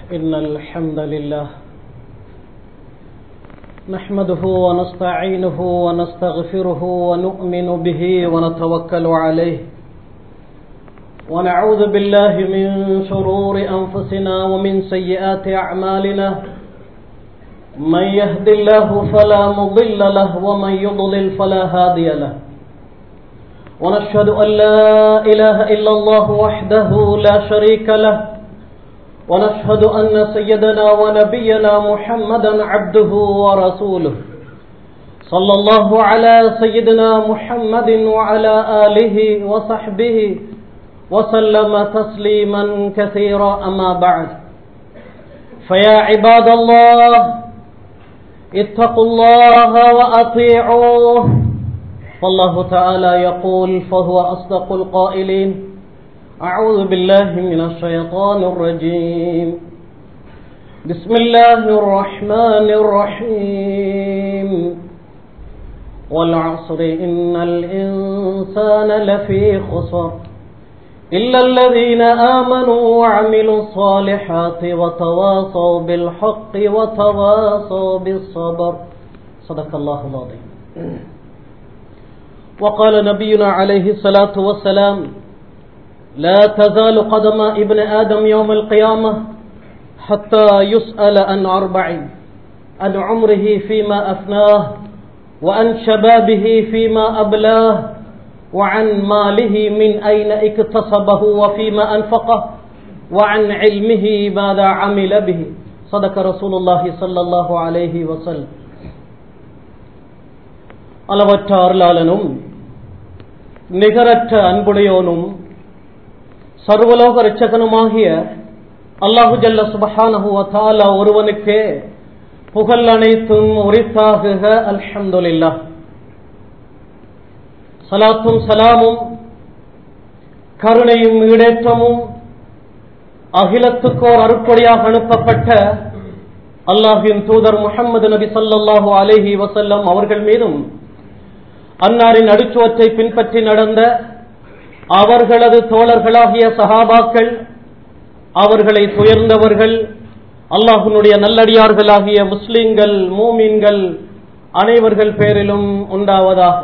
إن الحمد لله نحمده ونستعينه ونستغفره ونؤمن به ونتوكل عليه ونعوذ بالله من شرور أنفسنا ومن سيئات أعمالنا من يهد الله فلا مضل له ومن يضلل فلا هادي له ونشهد أن لا إله إلا الله وحده لا شريك له ونشهد أن سيدنا ونبينا محمدا عبده ورسوله صلى الله على سيدنا محمد وعلى آله وصحبه وسلم تسليما كثيرا أما بعد فيا عباد الله اتقوا الله وأطيعوه فالله تعالى يقول فهو أصدق القائلين أعوذ بالله من الشيطان الرجيم بسم الله الرحمن الرحيم والعصر إن الإنسان لفي خسر إلا الذين آمنوا وعملوا الصالحات وتواصوا بالحق وتواصوا بالصبر صدق الله العظيم وقال نبينا عليه الصلاة والسلام لا تزال قدم ابن آدم يوم القيامة حتى يسأل عن أربع عن عمره فيما أفناه وعن شبابه فيما أبلاه وعن ماله من أين اكتسبه وفيما أنفقه وعن علمه ماذا عمل به صدق رسول الله صلى الله عليه وسلم அளவற்ற அருளாளனும் நிகரற்ற அன்புடையோனும் சர்வலோக ரட்சகனுமாகிய அல்லாஹு ஜல்ல சுபஹானஹுவ தாலா ஒருவனுக்கே புகழ் அனைத்தும் உரித்தாகுக அல்ஹம்துலில்லா சலாத்தும் சலாமும் கருணையும் ஈடேற்றமும் அகிலத்துக்கோர் அருப்படியாக அனுப்பப்பட்ட அல்லாஹின் தூதர் முகமது நபி சல்லாஹூ அலேஹி வசல்லம் அவர்கள் மீதும் அன்னாரின் அடிச்சுவற்றை பின்பற்றி நடந்த அவர்களது தோழர்களாகிய சஹாபாக்கள் அவர்களை துயர்ந்தவர்கள் அல்லாஹுனுடைய நல்லடியார்களாகிய முஸ்லிம்கள் மூமீன்கள் அனைவர்கள் பேரிலும் உண்டாவதாக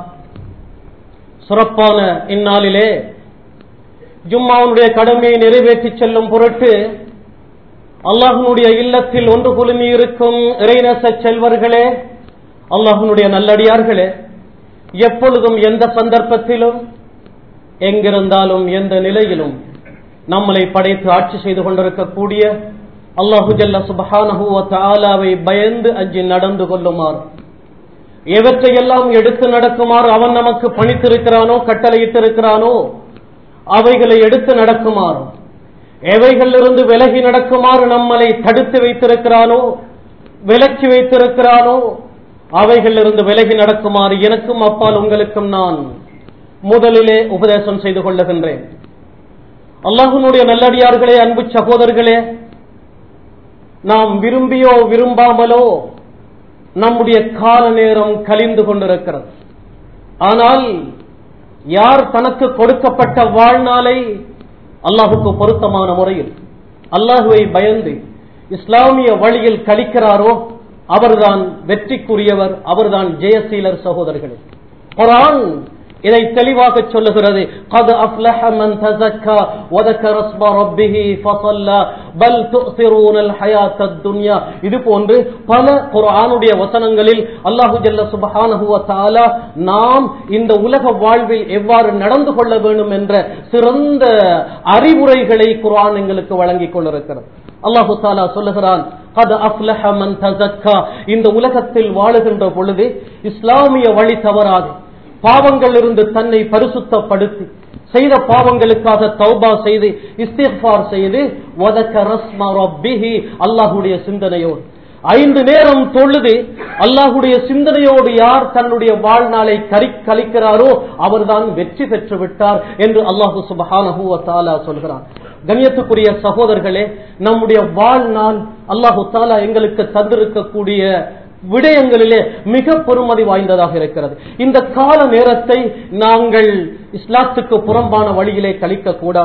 சிறப்பான இந்நாளிலே ஜும்மாவுடைய கடமையை நிறைவேற்றி செல்லும் பொருட்டு அல்லாஹனுடைய இல்லத்தில் ஒன்று குழுமி இருக்கும் இறைநச செல்வர்களே அல்லாஹனுடைய நல்லடியார்களே எப்பொழுதும் எந்த சந்தர்ப்பத்திலும் எங்கிருந்தாலும் எந்த நிலையிலும் நம்மளை படைத்து ஆட்சி செய்து கொண்டிருக்கக்கூடிய அல்லாஹு ஜல்ல சுபஹானஹுவை பயந்து அஞ்சி நடந்து கொள்ளுமாறு எவற்றையெல்லாம் எடுத்து நடக்குமாறு அவன் நமக்கு பணித்திருக்கிறானோ கட்டளையிட்டிருக்கிறானோ அவைகளை எடுத்து நடக்குமாறு எவைகளிலிருந்து விலகி நடக்குமாறு நம்மளை தடுத்து வைத்திருக்கிறானோ விலக்கி வைத்திருக்கிறானோ அவைகளிலிருந்து விலகி நடக்குமாறு எனக்கும் அப்பால் உங்களுக்கும் நான் முதலிலே உபதேசம் செய்து கொள்ளுகின்றேன் அல்லாஹனுடைய நல்லடியார்களே அன்பு சகோதரர்களே நாம் விரும்பியோ விரும்பாமலோ நம்முடைய கால நேரம் கழிந்து கொண்டிருக்கிறது ஆனால் யார் தனக்கு கொடுக்கப்பட்ட வாழ்நாளை அல்லாஹுக்கு பொருத்தமான முறையில் அல்லாஹுவை பயந்து இஸ்லாமிய வழியில் கழிக்கிறாரோ அவர்தான் வெற்றிக்குரியவர் அவர்தான் ஜெயசீலர் சகோதரர்கள் குரான் இதை தெளிவாக சொல்லுகிறது قد افلح من تزكى وذكر اسم ربه فصلى بل تؤثرون الحياه الدنيا இது போன்று பல குர்ஆனுடைய வசனங்களில் அல்லாஹு ஜல்ல சுப்ஹானஹு வ தஆலா நாம் இந்த உலக வாழ்வில் எவ்வாறு நடந்து கொள்ள வேண்டும் என்ற சிறந்த அறிவுரைகளை குர்ஆன் எங்களுக்கு வழங்கிக் கொண்டிருக்கிறது அல்லாஹு தாலா சொல்லுகிறான் இந்த உலகத்தில் வாழுகின்ற பொழுது இஸ்லாமிய வழி தவறாது பாவங்கள் இருந்து தன்னை பரிசுத்தப்படுத்தி செய்த பாவங்களுக்காக தௌபா செய்து இஸ்திஃபார் செய்து அல்லாஹுடைய சிந்தனையோடு ஐந்து நேரம் தொழுது அல்லாஹுடைய சிந்தனையோடு யார் தன்னுடைய வாழ்நாளை கரி கழிக்கிறாரோ அவர்தான் வெற்றி பெற்று விட்டார் என்று அல்லாஹு சுபஹானஹூவத்தாலா சொல்கிறான் கண்ணியத்துக்குரிய சகோதரர்களே நம்முடைய வாழ்நாள் அல்லாஹு தாலா எங்களுக்கு தந்திருக்கக்கூடிய விடயங்களிலே மிக பொறுமதி வாய்ந்ததாக இருக்கிறது இந்த கால நேரத்தை நாங்கள் இஸ்லாத்துக்கு புறம்பான வழியிலே கழிக்க கூடாது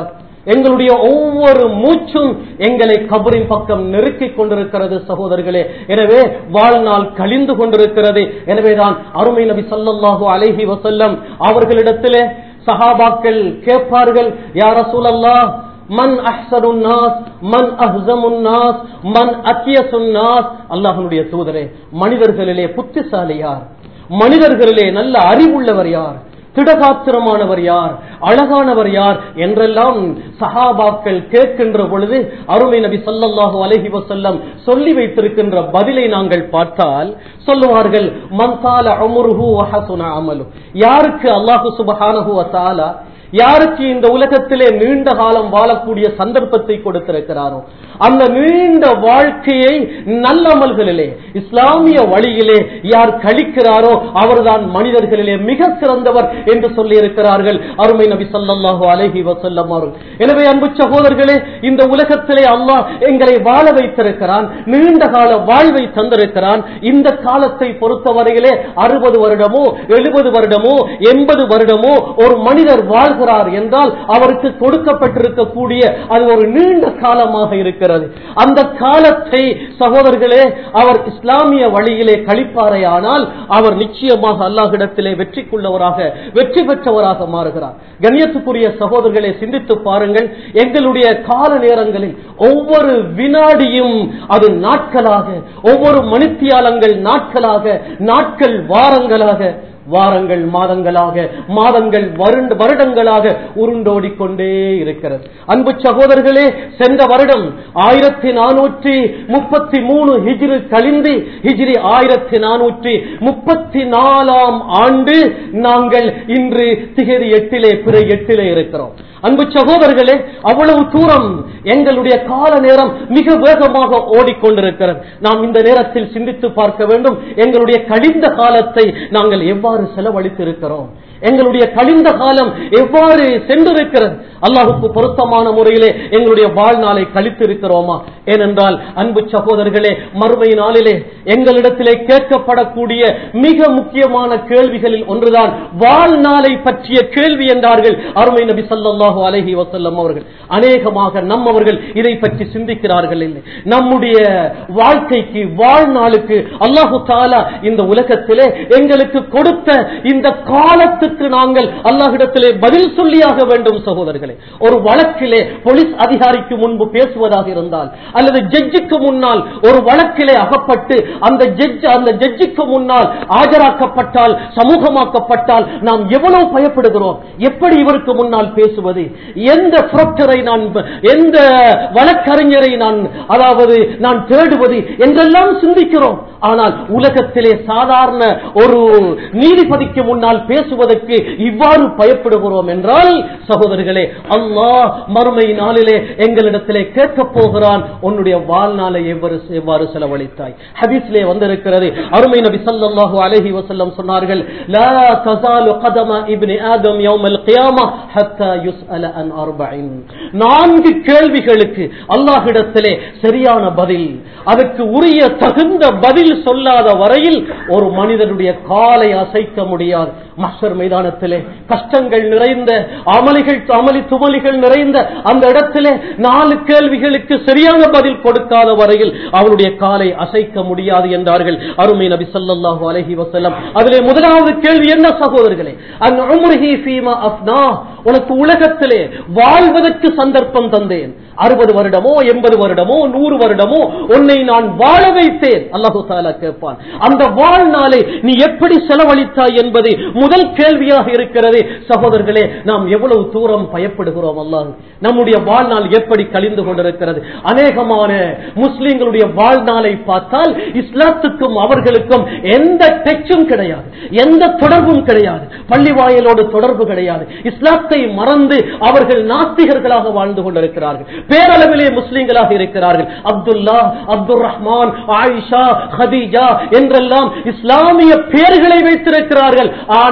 எங்களுடைய ஒவ்வொரு மூச்சும் எங்களை கபரின் பக்கம் நெருக்கிக் கொண்டிருக்கிறது சகோதரர்களே எனவே வாழ்நாள் கழிந்து கொண்டிருக்கிறது எனவேதான் அருமை நபி ஸல்லல்லாஹு அலைஹி வஸல்லம் அவர்களிடத்திலே சஹாபாக்கள் கேட்பார்கள் யா ரசூலல்லாஹ் மன் அஹ்சனுன் நாஸ் மன் அஹ்ஸமுன் நாஸ் மன் அக்கியசுன் நாஸ் அல்லாஹ்வுடைய தூதரே மனிதர்களிலே புத்திசாலி யார் மனிதர்களிலே நல்ல அறிவுள்ளவர் யார் திடகாத்திரமானவர் யார் அழகானவர் யார் என்றெல்லாம் சஹாபாக்கள் கேட்கின்ற பொழுது அருமை நபி ஸல்லல்லாஹு அலைஹி வஸல்லம் சொல்லி வைத்திருக்கின்ற பதிலை நாங்கள் பார்த்தால் சொல்லுவார்கள் மன்சால அமுருஹு வஹசுன அமலு யாருக்கு அல்லாஹு சுப்ஹானஹு வ தஆலா யாருக்கு இந்த உலகத்திலே நீண்ட காலம் வாழக்கூடிய சந்தர்ப்பத்தை கொடுத்திருக்கிறாரோ அந்த நீண்ட வாழ்க்கையை நல்லமல்களிலே இஸ்லாமிய வழியிலே யார் கழிக்கிறாரோ அவர்தான் மனிதர்களிலே மிக சிறந்தவர் என்று சொல்லி இருக்கிறார்கள் அருமை நபி ஸல்லல்லாஹு அலைஹி வஸல்லம் அவர்கள் எனவே அன்பு சகோதரர்களே இந்த உலகத்திலே அல்லாஹ் எங்களை வாழ வைத்திருக்கிறான் நீண்ட கால வாழ்வை தந்திருக்கிறான் இந்த காலத்தை பொறுத்தவரையிலே அறுபது வருடமோ எழுபது வருடமோ எண்பது வருடமோ ஒரு மனிதர் வாழ்கிறார் என்றால் அவருக்கு கொடுக்கப்பட்டிருக்கக்கூடிய அது ஒரு நீண்ட காலமாக இருக்கிறது அந்த காலத்தை சகோதரர்களே அவர் இஸ்லாமிய வழியிலே கழிப்பாரே ஆனால் அவர் நிச்சயமாக அல்லாஹ்விடத்திலே வெற்றிக்குள்ளவராக வெற்றி பெற்றவராக மாறுகிறார் கண்ணியத்துக்குரிய சகோதரர்களை சிந்தித்து பாருங்கள் எங்களுடைய கால நேரங்களில் ஒவ்வொரு வினாடியும் அது நாட்களாக ஒவ்வொரு மணித்தியாலங்கள் நாட்களாக நாட்கள் வாரங்களாக வாரங்கள் மாதங்களாக மாதங்கள் வருண்ட வருடங்களாக உருண்டோடிக்கொண்டே இருக்கிறது அன்பு சகோதரர்களே சென்ற வருடம் ஆயிரத்தி நானூற்றி முப்பத்தி மூணு ஹிஜ்ரு கழிந்து ஹிஜ்ரி ஆயிரத்தி நானூற்றி முப்பத்தி நாலாம் ஆண்டு நாங்கள் இன்று திகதி எட்டிலே பிற எட்டிலே இருக்கிறோம் அன்பு சகோதரர்களே அவ்வளவு தூரம் எங்களுடைய கால நேரம் மிக வேகமாக ஓடிக்கொண்டிருக்கிறது நாம் இந்த நேரத்தில் சிந்தித்து பார்க்க வேண்டும் எங்களுடைய கழிந்த காலத்தை நாங்கள் எவ்வாறு செலவழித்திருக்கிறோம் எங்களுடைய கழிந்த காலம் எவ்வாறு சென்றிருக்கிறது அல்லாஹுக்கு பொருத்தமான முறையிலே எங்களுடைய வாழ்நாளை கழித்திருக்கிறோமா ஏனென்றால் அன்பு சகோதரர்களே மறுமை நாளிலே எங்களிடத்திலே கேட்கப்படக்கூடிய மிக முக்கியமான கேள்விகளில் ஒன்றுதான் வாழ்நாளை பற்றிய கேள்வி என்றார்கள் அருமை நபி ஸல்லல்லாஹு அலைஹி வஸல்லம் அவர்கள் அநேகமாக நம்மவர்கள் இதை பற்றி சிந்திக்கிறார்கள் இல்லை நம்முடைய வாழ்க்கைக்கு வாழ்நாளுக்கு அல்லாஹு தாலா இந்த உலகத்திலே எங்களுக்கு கொடுத்த இந்த காலத்துக்கு நாங்கள் அல்லாஹ்விடத்திலே பதில் சொல்லியாக வேண்டும் சகோதரர்களே ஒரு வழக்கிலே போலீஸ் அதிகாரிக்கு முன்பு பேசுவதாக இருந்தால் அல்லது ஜட்ஜுக்கு முன்னால் ஒரு வழக்கிலே அகப்பட்டு அந்த ஜட்ஜ் அந்த ஜட்ஜுக்கு முன்னால் ஆஜராக்கப்பட்டால் சமூகமாக்கப்பட்டால் நாம் எவ்வளவு பயப்படுகிறோம் எப்படி இவருக்கு முன்னால் பேசுவது எந்த புரோக்டரை நான் எந்த வழக்கறிஞரை நான் அதாவது நான் தேடுவது என்றெல்லாம் சிந்திக்கிறோம் ஆனால் உலகத்திலே சாதாரண ஒரு நீதிபதிக்கு முன்னால் பேசுவதற்கு இவ்வாறு பயப்படுகிறோம் என்றால் சகோதரர்களே அல்லாஹ் மறுமை நாளிலே எங்களிடத்திலே கேட்கப் போகிறான் உன்னுடைய வாழ்நாளை எவ்வாறு எவ்வாறு செலவழித்தாய் ஹதீஸ்லே வந்திருக்கிறது அருமை நபி ஸல்லல்லாஹு அலைஹி வஸல்லம் சொன்னார்கள் லா தஸாலு கதம இப்னி ஆதம் யௌமல் கியாமா ஹத்தா யுஸ்அல அன் அர்பஇன் நான்கு கேள்விகளுக்கு அல்லாஹ்விடத்திலே சரியான பதில் அதற்கு உரிய தகுந்த பதில் சொல்லாத வரையில் ஒரு மனிதனுடைய காலை அசைக்க முடியாது மஸ்டர் மைதானத்திலே கஷ்டங்கள் நிறைந்த அமளிகள் அமளி துமளிகள் நிறைந்த அந்த இடத்திலே நாலு கேள்விகளுக்கு சரியான பதில் கொடுக்காத வரையில் அவருடைய காலை அசைக்க முடியாது என்றார்கள் அருமை நபி ஸல்லல்லாஹு அலைஹி வஸல்லம் அதிலே முதலாவது கேள்வி என்ன சகோதரர்களே அன் உம்ரிஹி ஃபீமா அஃப்னா உனக்கு உலகத்திலே வாழ்வதற்கு சந்தர்ப்பம் தந்தேன் அறுபது வருடமோ எண்பது வருடமோ நூறு வருடமோ உன்னை நான் வாழ வைத்தேன் அல்லாஹு தாலா கேட்பான் அந்த வாழ்நாளை நீ எப்படி செலவழித்தாய் என்பது முதல் கேள்வியாக இருக்கிறது சகோதரர்களே நாம் எவ்வளவு தூரம் பயப்படுகிறோம் அல்லாஹ் நம்முடைய வாழ்நாள் எப்படி கழிந்து கொண்டிருக்கிறது அநேகமான முஸ்லிம்களுடைய வாழ்நாளை பார்த்தால் இஸ்லாத்துக்கும் அவர்களுக்கும் எந்த டச்சும் கிடையாது எந்த தொடர்பும் கிடையாது பள்ளி வாயலோடு தொடர்பு கிடையாது இஸ்லாத்தை மறந்து அவர்கள் நாஸ்திகர்களாக வாழ்ந்து கொண்டிருக்கிறார்கள் பேரளவிலே முஸ்லிம்களாக இருக்கிறார்கள் அப்துல்லா அப்துல் ரஹ்மான் ஆயிஷா ஹதீஜா என்றெல்லாம் இஸ்லாமிய பெயர்களை வைத்திருக்கிறார்கள் ஆனால்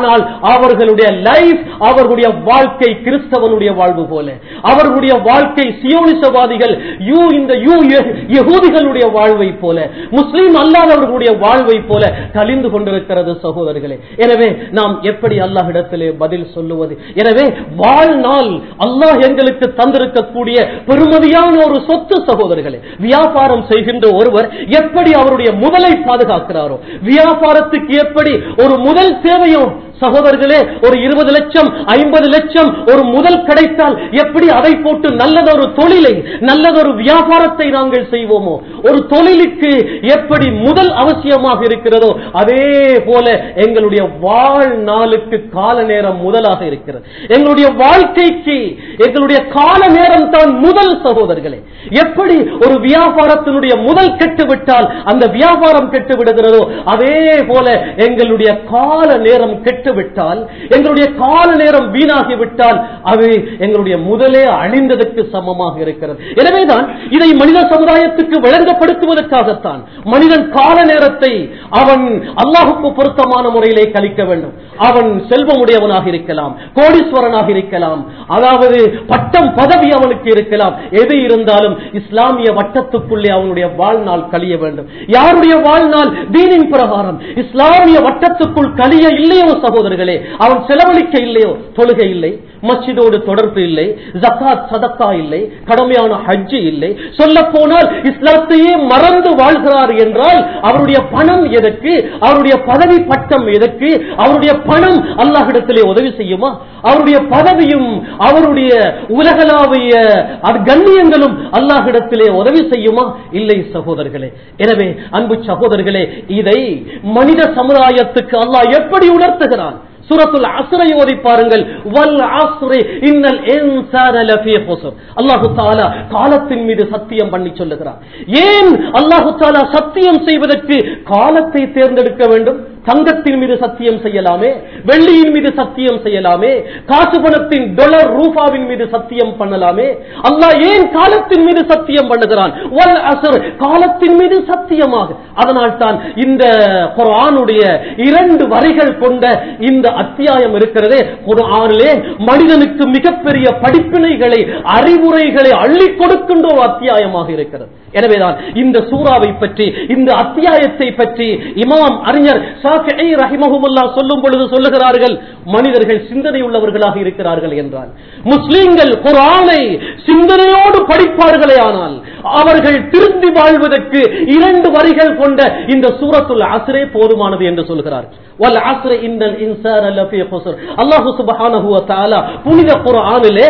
ஆனால் அவர்களுடைய லைஃப் அவர்களுடைய வாழ்க்கை கிறிஸ்தவனுடைய வாழ்வு போல அவர்களுடைய வாழ்க்கை சியோனிசவாதிகள் யூ இந்த யூ யகூதிகளுடைய வாழ்வை போல முஸ்லீம் அல்லாதவர்களுடைய வாழ்வை போல கலிந்து கொண்டிருக்கிறது சகோதரர்களே எனவே நாம் எப்படி அல்லாஹ்விடத்திலே பதில் சொல்லுவது எனவே வாழ்நாள் அல்லாஹ் எங்களுக்கு தந்திருக்கக்கூடிய பெருமதியான ஒரு சொத்து சகோதரர்களே வியாபாரம் செய்கின்ற ஒருவர் எப்படி அவருடைய முதலை பாதுகாக்கிறாரோ வியாபாரத்துக்கு எப்படி ஒரு முதல் தேவையோ சகோதரர்களே ஒரு இருபது லட்சம் ஐம்பது லட்சம் ஒரு முதல் கிடைத்தால் எப்படி அதை போட்டு நல்லதொரு தொழிலை நல்லதொரு வியாபாரத்தை நாங்கள் செய்வோமோ ஒரு தொழிலுக்கு எப்படி முதல் அவசியமாக இருக்கிறதோ அதே போல எங்களுடைய வாழ்நாளுக்கு கால நேரம் முதலாக இருக்கிறது எங்களுடைய வாழ்க்கைக்கு எங்களுடைய கால நேரம் தான் முதல் சகோதரர்களே எப்படி ஒரு வியாபாரத்தினுடைய முதல் கெட்டுவிட்டால் அந்த வியாபாரம் கெட்டு விடுகிறதோ அதே போல எங்களுடைய கால நேரம் கெட்டுவிட்டால் எங்களுடைய கால நேரம் வீணாகிவிட்டால் அது எங்களுடைய முதலே அழிந்ததற்கு சமமாக இருக்கிறது எனவேதான் இதை மனித சமுதாயத்துக்கு விளங்கப்படுத்துவதற்காகத்தான் மனிதன் கால நேரத்தை அவன் அல்லாஹுக்கு பொருத்தமான முறையிலே கழிக்க வேண்டும் அவன் செல்வமுடையவனாக இருக்கலாம் கோடீஸ்வரனாக இருக்கலாம் அதாவது பட்டம் பதவி அவனுக்கு இருக்கலாம் எது இருந்தாலும் இஸ்லாமிய வட்டத்துக்குள்ளே அவனுடைய வாழ்நாள் கழிய வேண்டும் யாருடைய வாழ்நாள் தீனின் பிரகாரம் இஸ்லாமிய வட்டத்துக்குள் கழிய இல்லையோ சகோதரர்களே அவன் செலவழிக்க இல்லையோ தொழுகை இல்லை மஸ்ஜிதோடு தொடர்பு இல்லை ஜக்காத் சதக்கா இல்லை கடமையான ஹஜ்ஜு இல்லை சொல்ல போனால் இஸ்லாத்தையே மறந்து வாழ்கிறார் என்றால் அவருடைய பணம் எதற்கு அவருடைய பதவி பட்டம் எதற்கு அவருடைய பணம் அல்லாஹிடத்திலே உதவி செய்யுமா அவருடைய பதவியும் அவருடைய உலகளாவிய அது கண்ணியங்களும் அல்லாஹிடத்திலே உதவி செய்யுமா இல்லை சகோதரர்களே எனவே அன்பு சகோதரர்களே இதை மனித சமுதாயத்துக்கு அல்லாஹ் எப்படி உணர்த்துகிறான் சூரத்துல் அஸ்ரை ஓதி பாருங்கள் வல் அஸ்ரி இன்னல் இன்சான லஃபீ ஹுஸ்ர் அல்லாஹ் தஆலா காலத்தின் மீது சத்தியம் பண்ணி சொல்லுகிறார் ஏன் அல்லாஹ் தஆலா சத்தியம் செய்வதற்கு காலத்தை தேர்ந்தெடுக்க வேண்டும் தங்கத்தின் மீது சத்தியம் செய்யலாமே வெள்ளியின் மீது சத்தியம் செய்யலாமே காசு பணத்தின் டொலர் ரூபாவின் மீது சத்தியம் பண்ணலாமே அல்லாஹ் ஏன் காலத்தின் மீது சத்தியம் பண்ணுகிறான் வல் அஸ்ர் காலத்தின் மீது சத்தியமாக அதனால் தான் இந்த குர்ஆனுடைய இரண்டு வரிகள் கொண்ட இந்த அத்தியாயம் இருக்கிறதே குர்ஆனிலே மனிதனுக்கு மிகப்பெரிய படிப்பினைகளை அறிவுரைகளை அள்ளி கொடுக்கின்ற ஒரு அத்தியாயமாக இருக்கிறது எனவேதான் இந்த சூறாவை பற்றி இந்த அத்தியாயத்தை பற்றி இமாம் அறிஞர் ஷாஃபிஈ ரஹிமஹுமுல்லா சொல்லும் பொழுது சொல்லுகிறார்கள் மனிதர்கள் சிந்தனை உள்ளவர்களாக இருக்கிறார்கள் என்றால் முஸ்லிம்கள் குர்ஆனை சிந்தனையோடு படிப்பார்களே ஆனால் அவர்கள் திருந்தி வாழ்வதற்கு இரண்டு வரிகள் கொண்ட இந்த சூரத்துல் அஸ்ரே போதுமானது என்று சொல்கிறார் வல் அஸ்ர இன்னல் இன்சான லஃபீ குஸ்ர் அல்லாஹ் சுப்ஹானஹு வ தஆலா புனித குர்ஆனிலே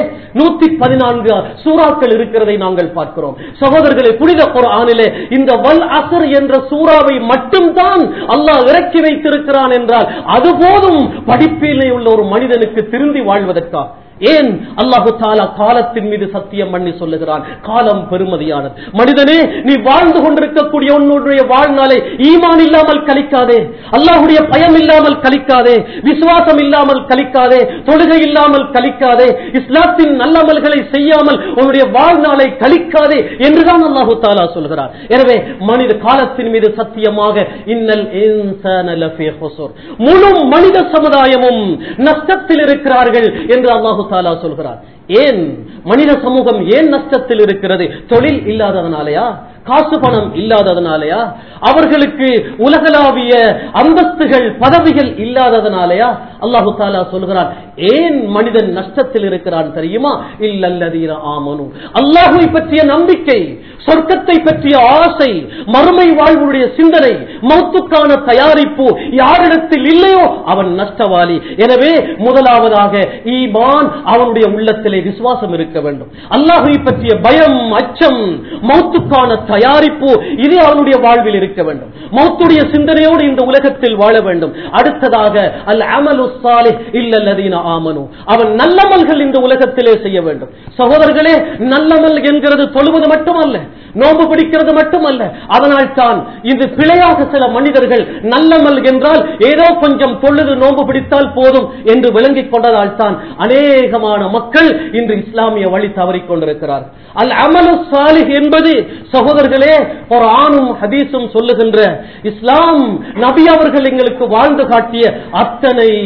114 சூறாக்கள் இருக்கிறதை நாங்கள் பார்க்கிறோம் சகோதரர்களே புனித குர்ஆனிலே இந்த வல் அஸ்ர் என்ற சூறாவை மட்டும்தான் அல்லாஹ் இறக்கி வைத்திருக்கிறான் என்றால் அது போதும் படிப்பிலே உள்ள ஒரு மனிதனுக்கு திருந்தி வாழ்வதற்கா ஏன் அல்லாஹு தாலா காலத்தின் மீது சத்தியம் பண்ணி சொல்லுகிறான் காலம் பெருமதியானது மனிதனே நீ வாழ்ந்து கொண்டிருக்கக்கூடிய உன்னுடைய வாழ்நாளை ஈமான் இல்லாமல் கழிக்காதே அல்லாஹுடைய பயம் இல்லாமல் கழிக்காதே விசுவாசம் இல்லாமல் கழிக்காதே தொழுகை இல்லாமல் கழிக்காதே இஸ்லாத்தின் நல்லமல்களை செய்யாமல் உன்னுடைய வாழ்நாளை கழிக்காதே என்றுதான் அல்லாஹு தாலா சொல்கிறார் எனவே மனித காலத்தின் மீது சத்தியமாக இன்னல் இன்சான லஃபீ ஹுஸ்ர். முழு மனித சமுதாயமும் நஷ்டத்தில் இருக்கிறார்கள் என்று அல்லாஹு தாலா சொல்கிறார் ஏன் மனித சமூகம் ஏன் நஷ்டத்தில் இருக்கிறது தொழில் இல்லாததனாலயா காசு பணம் இல்லாததனாலயா அவர்களுக்கு உலகளாவிய அந்தஸ்துகள் பதவிகள் இல்லாததனாலயா அல்லாஹு தாலா சொல்கிறான் ஏன் மனிதன் நஷ்டத்தில் இருக்கிறான் தெரியுமா இல்லல்லதீர ஆமனு அல்லாஹுவை பற்றிய நம்பிக்கை சொர்க்கத்தை பற்றிய ஆசை மறுமை வாழ்வுடைய சிந்தனை மௌத்துக்கான தயாரிப்பு யாரிடத்தில் இல்லையோ அவன் நஷ்டவாளி எனவே முதலாவதாக ஈமான் அவனுடைய உள்ளத்திலே விசுவாசம் இருக்க வேண்டும் அல்லாஹுவை பற்றிய பயம் அச்சம் மௌத்துக்கான தயாரிப்பு இது அவனுடைய வாழ்வில் இருக்க வேண்டும் மௌத்துடைய சிந்தனையோடு இந்த உலகத்தில் வாழ வேண்டும் அடுத்ததாக அல் அமலு சாலிஹ் இல்லல்லதீன ஆமனு அவன் நல்லமல்கள் இந்த உலகத்திலே செய்ய வேண்டும் சகோதரர்களே நல்லமல் என்கிறது தொழுவது மட்டுமல்ல நோன்பு பிடிக்கிறது மட்டுமல்ல அதனால் தான் இது பிழையாக சில மனிதர்கள் நல்லமல் என்றால் ஏதோ கொஞ்சம் தொழுது நோன்பு பிடித்தால் போதும் என்று விளங்கிக் கொண்டதால் தான் அநேகமான மக்கள் இன்று இஸ்லாமிய வழி தவறிக் கொண்டிருக்கிறார் அல் அமலு சாலிஹ் என்பது சகோதரர்களே ஒரு ஆணும் ஹதீஸும் சொல்லுகின்ற இஸ்லாம் நபி அவர்கள் எங்களுக்கு வாழ்ந்து காட்டிய அத்தனை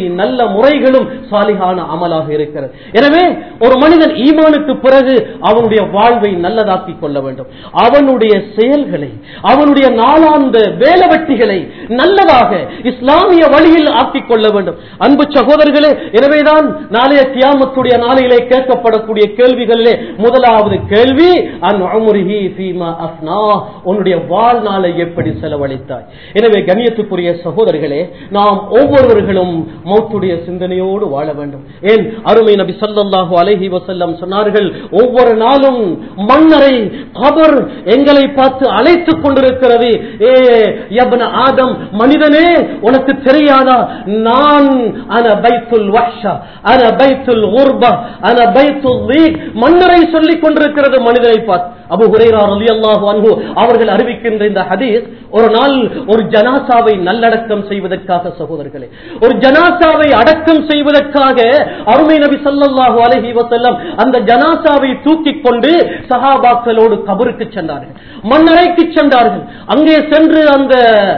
நல்ல முறைகளும் சாலிகான அமலாக இருக்கிறது எனவே ஒரு மனிதன் ஈமானுக்கு பிறகு அவனுடைய வாழ்வை நல்லதாக்கிக் கொள்ள வேண்டும் அவனுடைய செயல்களை அவனுடைய நாளாந்த வேலவெட்டிகளை நல்லதாக இஸ்லாமிய வழியில் ஆக்கிக் கொள்ள வேண்டும் அன்பு சகோதரர்களே எனவேதான் நாளைய கியாமத்துடைய நாளையிலே கேட்கப்படக்கூடிய கேள்விகளிலே முதலாவது கேள்வி அன் உம்ரிஹி ஃபீமா அஃப்னா உன்னுடைய வாழ்நாளை எப்படி செலவழித்தாய் எனவே கண்ணியத்துக்குரிய சகோதரர்களே நாம் ஒவ்வொருவர்களும் மௌத்துடைய சிந்தனையோடு வாழ வேண்டும் ஏன் அருமை நபி ஸல்லல்லாஹு அலைஹி வஸல்லம் சொன்னார்கள் ஒவ்வொரு நாளும் மன்னரை கபர் எங்களை பார்த்து அழைத்துக் கொண்டிருக்கிறது ஏ யப்ன ஆதம் மனிதனே உனக்கு தெரியாதா நான் அன பைத்துல் வஹ்ஷா அன பைத்துல் குர்பா அன பைத்துல் லீக் மன்னரை சொல்லிக் கொண்டிருக்கிறது மனிதனை பார்த்து அபு ஹுரைரா ரலியல்லாஹு அன்ஹு அவர்கள் அறிவிக்கின்ற இந்த ஹதீஸ் ஒரு நாள் ஒரு ஜனாசாவை நல்லடக்கம் செய்வதற்காக சகோதரர்களே ஒரு ஜனாசாவை அடக்கம் செய்வதற்காக அருமை நபி ஸல்லல்லாஹு அலைஹி வஸல்லம் அந்த ஜனாசாவை தூக்கிக் கொண்டு சஹாபாக்களோடு கபருக்கு சென்றார்கள் மண்ணறைக்கு சென்றார்கள் அங்கே சென்று அந்த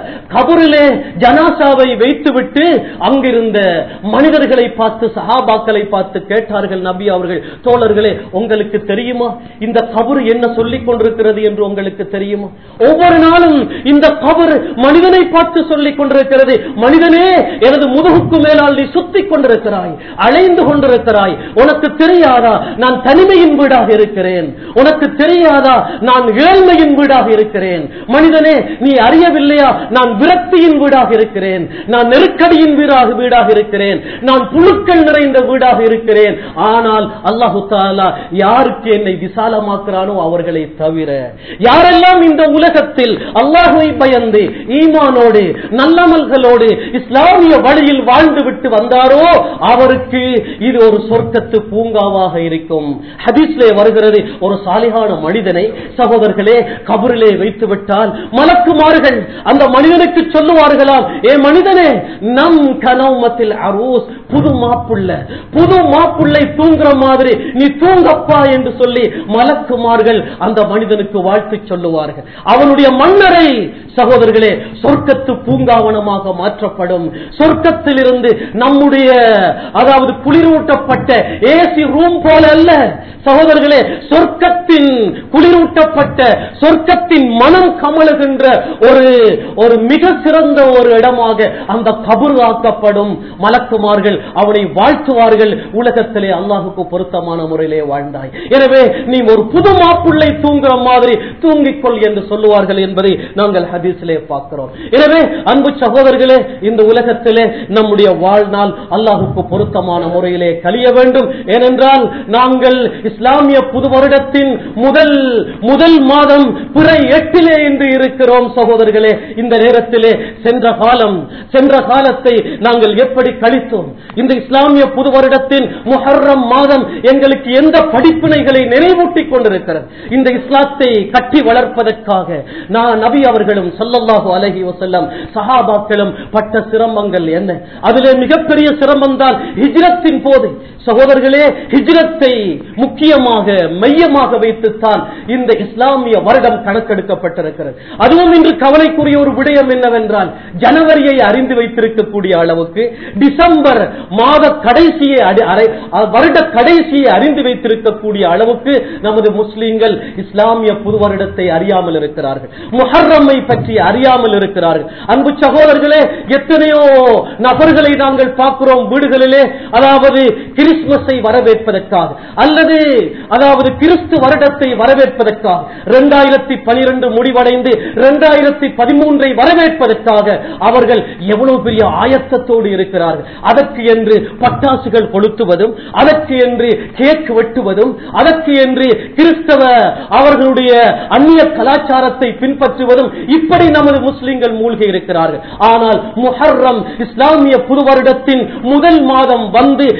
கபரிலே ஜனாசாவை வைத்துவிட்டு அங்கிருந்த மனிதர்களை பார்த்து சஹாபாக்களை பார்த்து கேட்டார்கள் நபி அவர்கள் தோழர்களே உங்களுக்கு தெரியுமா இந்த கபர் என்ன சொல்லிக் கொண்டிருக்கிறது என்று உங்களுக்கு தெரியுமா ஒவ்வொரு நாளும் இந்த கபர் மனிதனை பார்த்து சொல்லிக் கொண்டிருக்கிறது மனிதனே எனது முதுகுக்கு மேலால் நீ சுத்திக் கொண்டிருக்கிறாய் அலைந்து கொண்டிருக்கிறாய் உனக்கு தெரியாதா நான் தனிமையின் வீடாக இருக்கிறேன் உனக்கு தெரியாதா நான் ஏழ்மையின் வீடாக இருக்கிறேன் மனிதனே நீ அறியவில்லையா நான் விரக்தியின் வீடாக இருக்கிறேன் நான் நெருக்கடியின் வீடாக வீடாக இருக்கிறேன் நான் புழுக்கள் நிறைந்த வீடாக இருக்கிறேன் ஆனால் அல்லாஹு தாலா யாருக்கு என்னை விசாலமாக்குறானோ அவர்களை தவிர யாரெல்லாம் இந்த உலகத்தில் அல்லாஹுவை பயந்து ஈமானோடு நல்லமல்களோடு இஸ்லாமிய வழியில் வாழ்ந்து விட்டு வந்தாரோ அவருக்கு இது ஒரு சொர்க்கத்து பூங்காவாக இருக்கும் ஹதீஸ்லே வருகிறது ஒரு சாலிகான மனிதனை சகோதரர்களே கபரிலே வைத்து விட்டால் மலக்குமார்கள் அந்த மனிதனுக்கு சொல்லுவார்களாம் ஏ மனிதனே நம் கனவுமத்தில் அரூஸ் புது மாப்புள்ள புது மாப்புள்ளை தூங்குற மாதிரி நீ தூங்கப்பா என்று சொல்லி மலக்குமார்கள் அந்த மனிதனுக்கு வாழ்த்து சொல்லுவார்கள் அவனுடைய மன்னரை சகோதரர்களே சொர்க்கத்து பூங்காவனமாக மாற்றப்படும் சொர்க்கத்தில் இருந்து நம்முடைய அதாவது குளிரூட்டப்பட்ட ஏசி ரூம் போல அல்ல சகோதரர்களே சொர்க்கத்தின் குளிரூட்டப்பட்ட சொர்க்கத்தின் மனம் கமழுகின்ற ஒரு ஒரு மிக சிறந்த ஒரு இடமாக அந்த கபுர் ஆக்கப்படும் மலக்குமார்கள் அவனை வாழ்த்துவார்கள் உலகத்திலே அல்லாஹுக்கு பொருத்தமான முறையிலே வாழ்ந்தாய் எனவே நீ ஒரு புது மாப்புள்ளை தூங்குற மாதிரி தூங்கிக்கொள் என்று சொல்லுவார்கள் என்பதை நாங்கள் ஹதீஸிலே பார்க்கிறோம் எனவே அன்பு சகோதரர்களே இந்த உலகத்திலே நம்முடைய வாழ்நாள் அல்லாஹுக்கு பொருத்தமான முறையிலே கழிய வேண்டும் ஏனென்றால் நாங்கள் இஸ்லாமிய புது வருடத்தின் முதல் முதல் மாதம் பிற எட்டிலே என்று இருக்கிறோம் சகோதரர்களே இந்த நேரத்திலே சென்ற காலம் சென்ற காலத்தை நாங்கள் எப்படி கழித்தோம் இந்த இஸ்லாமிய புது வருடத்தின் முஹர்ரம் மாதம் எங்களுக்கு எந்த படிப்பினைகளை நினைவூட்டிக் கொண்டிருக்கிறது இந்த இஸ்லாத்தை கட்டி வளர்ப்பதற்காக நான் நபி அவர்களும் ஸல்லல்லாஹு அலைஹி வஸல்லம் சஹாபாக்களும் பட்ட சிரமங்கள் என்ன அதிலே மிகப்பெரிய சிரமம் தான் ஹிஜ்ரத்தின் போது சகோதரர்களே ஹிஜ்ரத்தை முக்கியமாக மையமாக வைத்துத்தான் இந்த இஸ்லாமிய வருடம் கணக்கெடுக்கப்பட்டிருக்கிறது அதுவும் இன்று கவலைக்குரிய ஒரு விடயம் என்னவென்றால் ஜனவரியை அறிந்து வைத்திருக்கக்கூடிய அளவுக்கு டிசம்பர் மாத கடைசியை அடி- அரை- அ- வருட கடைசியை அறிந்து வைத்திருக்கக்கூடிய அளவுக்கு நமது முஸ்லிம்கள் இஸ்லாமிய புது வருடத்தை அறியாமல் இருக்கிறார்கள் முஹர்ரமை பற்றி அறியாமல் இருக்கிறார்கள் அன்பு சகோதரர்களே எத்தனையோ நபர்களை நாங்கள் பார்க்கிறோம் வீடுகளிலே அதாவது கிறிஸ்துமஸை வரவேற்பதற்காக அல்லது அதாவது கிறிஸ்து வருடத்தை வரவேற்பதற்காக இரண்டாயிரத்தி பனிரெண்டு முடிவடைந்து இரண்டாயிரத்தி பதிமூன்றை வரவேற்பதற்காக அவர்கள் எவ்வளவு பெரிய ஆயத்தத்தோடு இருக்கிறார்கள் அதற்கு என்று பட்டாசுகள் கொளுத்துவதும் அதற்கு என்று கேக் வெட்டுவதும் அதற்கு என்று கிறிஸ்தவ அவர்களுடைய அந்நிய கலாச்சாரத்தை பின்பற்றுவதும் இப்படி நமது முஸ்லிம்கள் மூழ்கி இருக்கிறார்கள் ஆனால் முஹர்ரம் இஸ்லாமிய புது வருடத்தின் முதல் மாதம் வந்து இன்று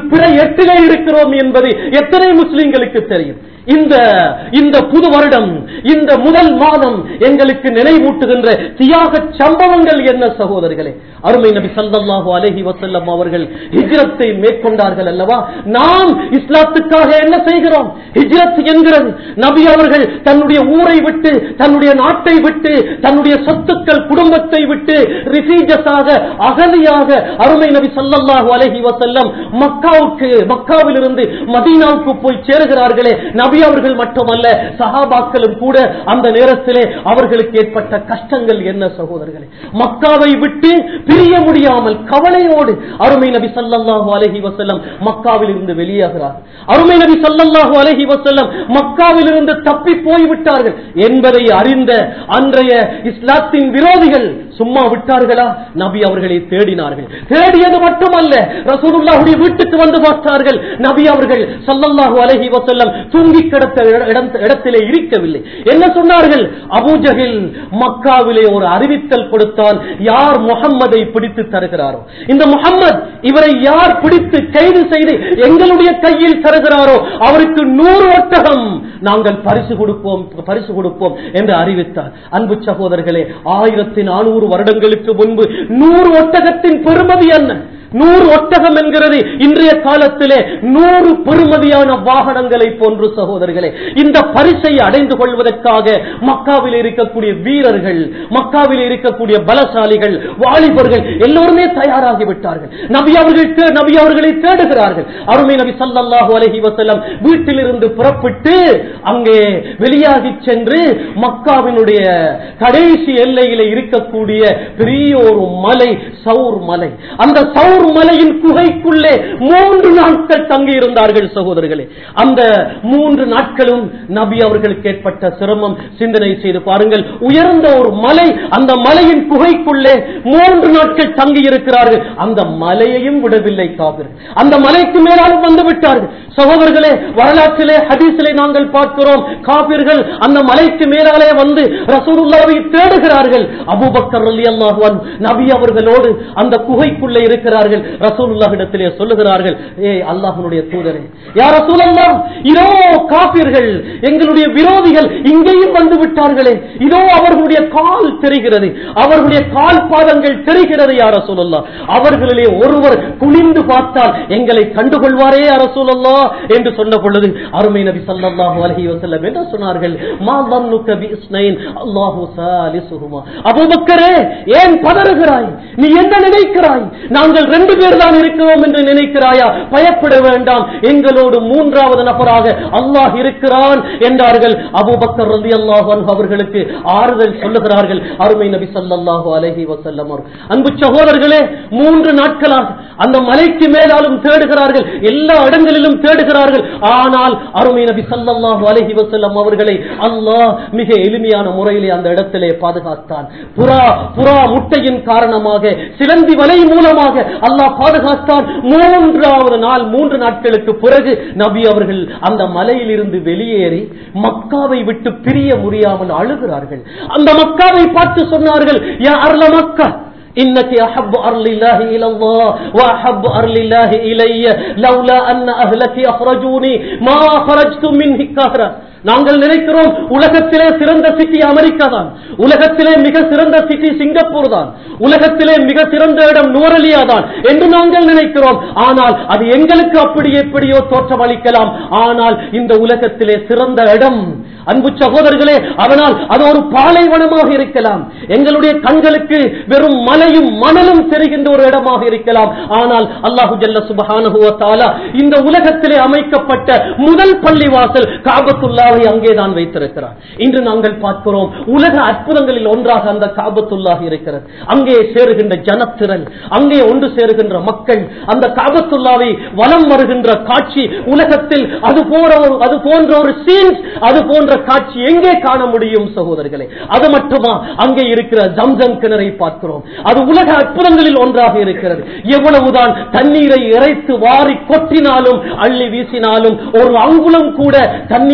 பிற எட்டிலே இருக்கிறோம் என்பது எத்தனை முஸ்லிம்களுக்கு தெரியும் இந்த இந்த புது வருடம் இந்த முதல் மாதம் எங்களுக்கு நினைவூட்டுகின்ற தியாக சம்பவங்கள் என்ன சகோதரர்களே அருமை நபி ஸல்லல்லாஹு அலைஹி வஸல்லம் அவர்கள் ஹிஜ்ரத்தை மேற்கொண்டார்கள் அல்லவா நாம் இஸ்லாத்துக்காக என்ன செய்கிறோம் ஹிஜ்ரத் என்கிறது நபி அவர்கள் தன்னுடைய ஊரை விட்டு தன்னுடைய நாட்டை விட்டு தன்னுடைய சொத்துக்கள் குடும்பத்தை விட்டு ரிஃபீஜஸாக அகலியாக அருமை நபி ஸல்லல்லாஹு அலைஹி வஸல்லம் மக்காவுக்கு மக்காவிலிருந்து மதீனாவுக்கு போய் சேருகிறார்களே நபி அவர்கள் மட்டுமல்ல சஹாபாக்களும் கூட அந்த நேரத்திலே அவர்களுக்கு ஏற்பட்ட கஷ்டங்கள் என்ன சகோதரர்களே மக்காவை விட்டு பிரிய முடியாமல் கவலையோடு அருமை நபி ஸல்லல்லாஹு அலைஹி வஸல்லம் மக்காவில் இருந்து வெளியாகிறார் அருமை நபி ஸல்லல்லாஹு அலைஹி வஸல்லம் மக்காவில் இருந்து தப்பி போய் விட்டார்கள் என்பதை அறிந்த அன்றைய இஸ்லாத்தின் விரோதிகள் சும்மா விட்டார்களா நபி அவர்களை தேடினார்கள் தேடியது மட்டுமல்ல ரசூலுல்லாஹுடைய வீட்டுக்கு வந்து பார்த்தார்கள் நபி அவர்கள் ஸல்லல்லாஹு அலைஹி வஸல்லம் தூங்கி கிடந்த இடம்- இடத்திலே இருக்கவில்லை என்ன சொன்னார்கள் அபூஜஹில் மக்காவிலே ஒரு அறிவித்தல் கொடுத்தான் யார் முகம்மதை பிடித்து தருகிறாரோ இந்த முகம்மது இவரை யார் பிடித்து கைது செய்து எங்களுடைய கையில் தருகிறாரோ அவருக்கு நூறு ஒட்டகம் நாங்கள் பரிசு கொடுப்போம் பரிசு கொடுப்போம் என்று அறிவித்தார் அன்பு சகோதரர்களே ஆயிரத்தி நானூறு வருடங்களுக்கு முன்பு நூறு ஒட்டகத்தின் பெருமதி என்ன நூறு ஒட்டகம் என்கிறது இன்றைய காலத்திலே நூறு பெருமதியான வாகனங்களை போன்று சகோதரர்களே இந்த பரிசை அடைந்து கொள்வதற்காக மக்காவில் இருக்கக்கூடிய வீரர்கள் மக்காவில் இருக்கக்கூடிய பலசாலிகள் வாலிபர்கள் எல்லோருமே தயாராகி விட்டார்கள் நபி அவர்கள் தே- நபி அவர்களை தேடுகிறார்கள் அருமை நபி ஸல்லல்லாஹு அலைஹி வஸல்லம் வீட்டிலிருந்து புறப்பட்டு அங்கே வெளியாகி சென்று மக்காவினுடைய கடைசி எல்லையிலே இருக்கக்கூடிய பெரிய ஒரு மலை சவுர் மலை அந்த சவுர் மலையின் குகைக்குள்ளே மூன்று நாட்கள் தங்கி இருந்தார்கள் சகோதரர்களே அந்த மூன்று நாட்களும் நபி அவர்களுக்கு ஏற்பட்ட சிரமம் சிந்தனை செய்து பாருங்கள் உயர்ந்த ஒரு மலை அந்த மலையின் குகைக்குள்ளே மூன்று நாட்கள் தங்கி இருக்கிறார்கள் அந்த மலையையும் விடவில்லை காவிர்கள் அந்த மலைக்கு மேலாலும் வந்து விட்டார்கள் சகோதரர்களே வரலாற்றிலே ஹதீஸிலே நாங்கள் பார்க்கிறோம் காபிர்கள் அந்த மலைக்கு மேலாலே வந்து ரசூலுல்லாவை தேடுகிறார்கள் அபூபக்கர் ரலியல்லாஹு அன்ஹு நபி அவர்களோடு அந்த குகைக்குள்ளே இருக்கிறார்கள் ரசூலுல்லாஹிடத்திலே சொல்லுகிறார்கள் ஏய் அல்லாஹ்வுடைய தூதரே யா ரசூலல்லாஹ் இதோ காபிர்கள் எங்களுடைய விரோதிகள் இங்கேயும் வந்து விட்டார்களே இதோ அவர்களுடைய கால் தெரிகிறது அவர்களுடைய கால் பாதங்கள் தெரிகிறது யா ரசூலல்லாஹ் அவர்களிலே ஒருவர் குனிந்து பார்த்தால் எங்களை கண்டுகொள்வாரே யா ரசூலல்லாஹ் என்று சொன்ன பொழுது அருமை நபி ஸல்லல்லாஹு அலைஹி வஸல்லம் என்ன சொன்னார்கள் மா தன்னுக பி இஸ்னைன் அல்லாஹு சாலிசுஹுமா அபூபக்கரே ஏன் பதறுகிறாய் நீ என்ன நினைக்கிறாய் நாங்கள் ரெண்டு பேர் தான் இருக்கிறோம் என்று நினைக்கிறாயா பயப்பட வேண்டாம் எங்களோடு மூன்றாவது நபராக அல்லாஹ் இருக்கிறான் என்றார்கள் அபூபக்கர் ரலியல்லாஹு அன்ஹு அவர்களுக்கு ஆறுதல் சொல்லுகிறார்கள் அருமை நபி ஸல்லல்லாஹு அலைஹி வஸல்லம் அவர் அன்பு சகோதரர்களே மூன்று நாட்களாக அந்த மலைக்கு மேலாலும் தேடுகிறார்கள் எல்லா இடங்களிலும் தேடுகிறார்கள் ஆனால் அருமை நபி ஸல்லல்லாஹு அலைஹி வஸல்லம் அவர்களை அல்லாஹ் மிக எளிமையான முறையிலே அந்த இடத்திலே பாதுகாத்தான் புறா புறா முட்டையின் காரணமாக சிலந்தி வலை மூலமாக அல்லாஹ் பாதுகாத்தான் மூன்றாவது நாள் மூன்று நாட்களுக்கு பிறகு நபி அவர்கள் அந்த மலையில் இருந்து வெளியேறி மக்காவை விட்டு பிரிய முடியாமல் அழுகிறார்கள் அந்த மக்காவை பார்த்து சொன்னார்கள் யா அர்ல மக்கா إنك أحب أرض الله إلى الله وأحب أرض الله إلي لولا أن أهلك أخرجوني ما خرجت منه كهرا நாங்கள் நினைக்கிறோம் உலகத்திலே சிறந்த சிட்டி அமெரிக்கா தான் உலகத்திலே மிக சிறந்த சிட்டி சிங்கப்பூர் தான் உலகத்திலே மிக சிறந்த இடம் நுவரலியா தான் என்று நாங்கள் நினைக்கிறோம் ஆனால் அது எங்களுக்கு அப்படி எப்படியோ தோற்றமளிக்கலாம் ஆனால் இந்த உலகத்திலே சிறந்த இடம் அன்பு சகோதரர்களே அதனால் அது ஒரு பாலைவனமாக இருக்கலாம் எங்களுடைய கண்களுக்கு வெறும் மலையும் மணலும் தெரிகின்ற ஒரு இடமாக இருக்கலாம் ஆனால் அல்லாஹு ஜல்ல சுபஹானஹு வ தஆலா இந்த உலகத்திலே அமைக்கப்பட்ட முதல் பள்ளிவாசல் காபத்துல்லாவை அங்கேதான் வைத்திருக்கிறார் இன்று நாங்கள் பார்க்கிறோம் உலக அற்புதங்களில் ஒன்றாக அந்த காபத்துல்லாஹ் இருக்கிறது அங்கே சேருகின்ற ஜனத்திரள் அங்கே ஒன்று சேருகின்ற மக்கள் அந்த காபத்துல்லாவை வலம் வருகின்ற காட்சி உலகத்தில் அது போன்ற ஒரு அது போன்ற ஒரு சீன்ஸ் அது போன்ற காட்சி எங்கே காண முடியும் சகோதரர்களே அது மட்டுமா அங்கே இருக்கிற ஜம்ஜம் கிணறை பார்க்கிறோம் அது உலக அற்புதங்களில் ஒன்றாக இருக்கிறது எவ்வளவுதான் தண்ணீரை இறைத்து வாரி கொட்டினாலும் அள்ளி வீசினாலும் ஒரு அங்குலம் கூட தண்ணீர் குறையாது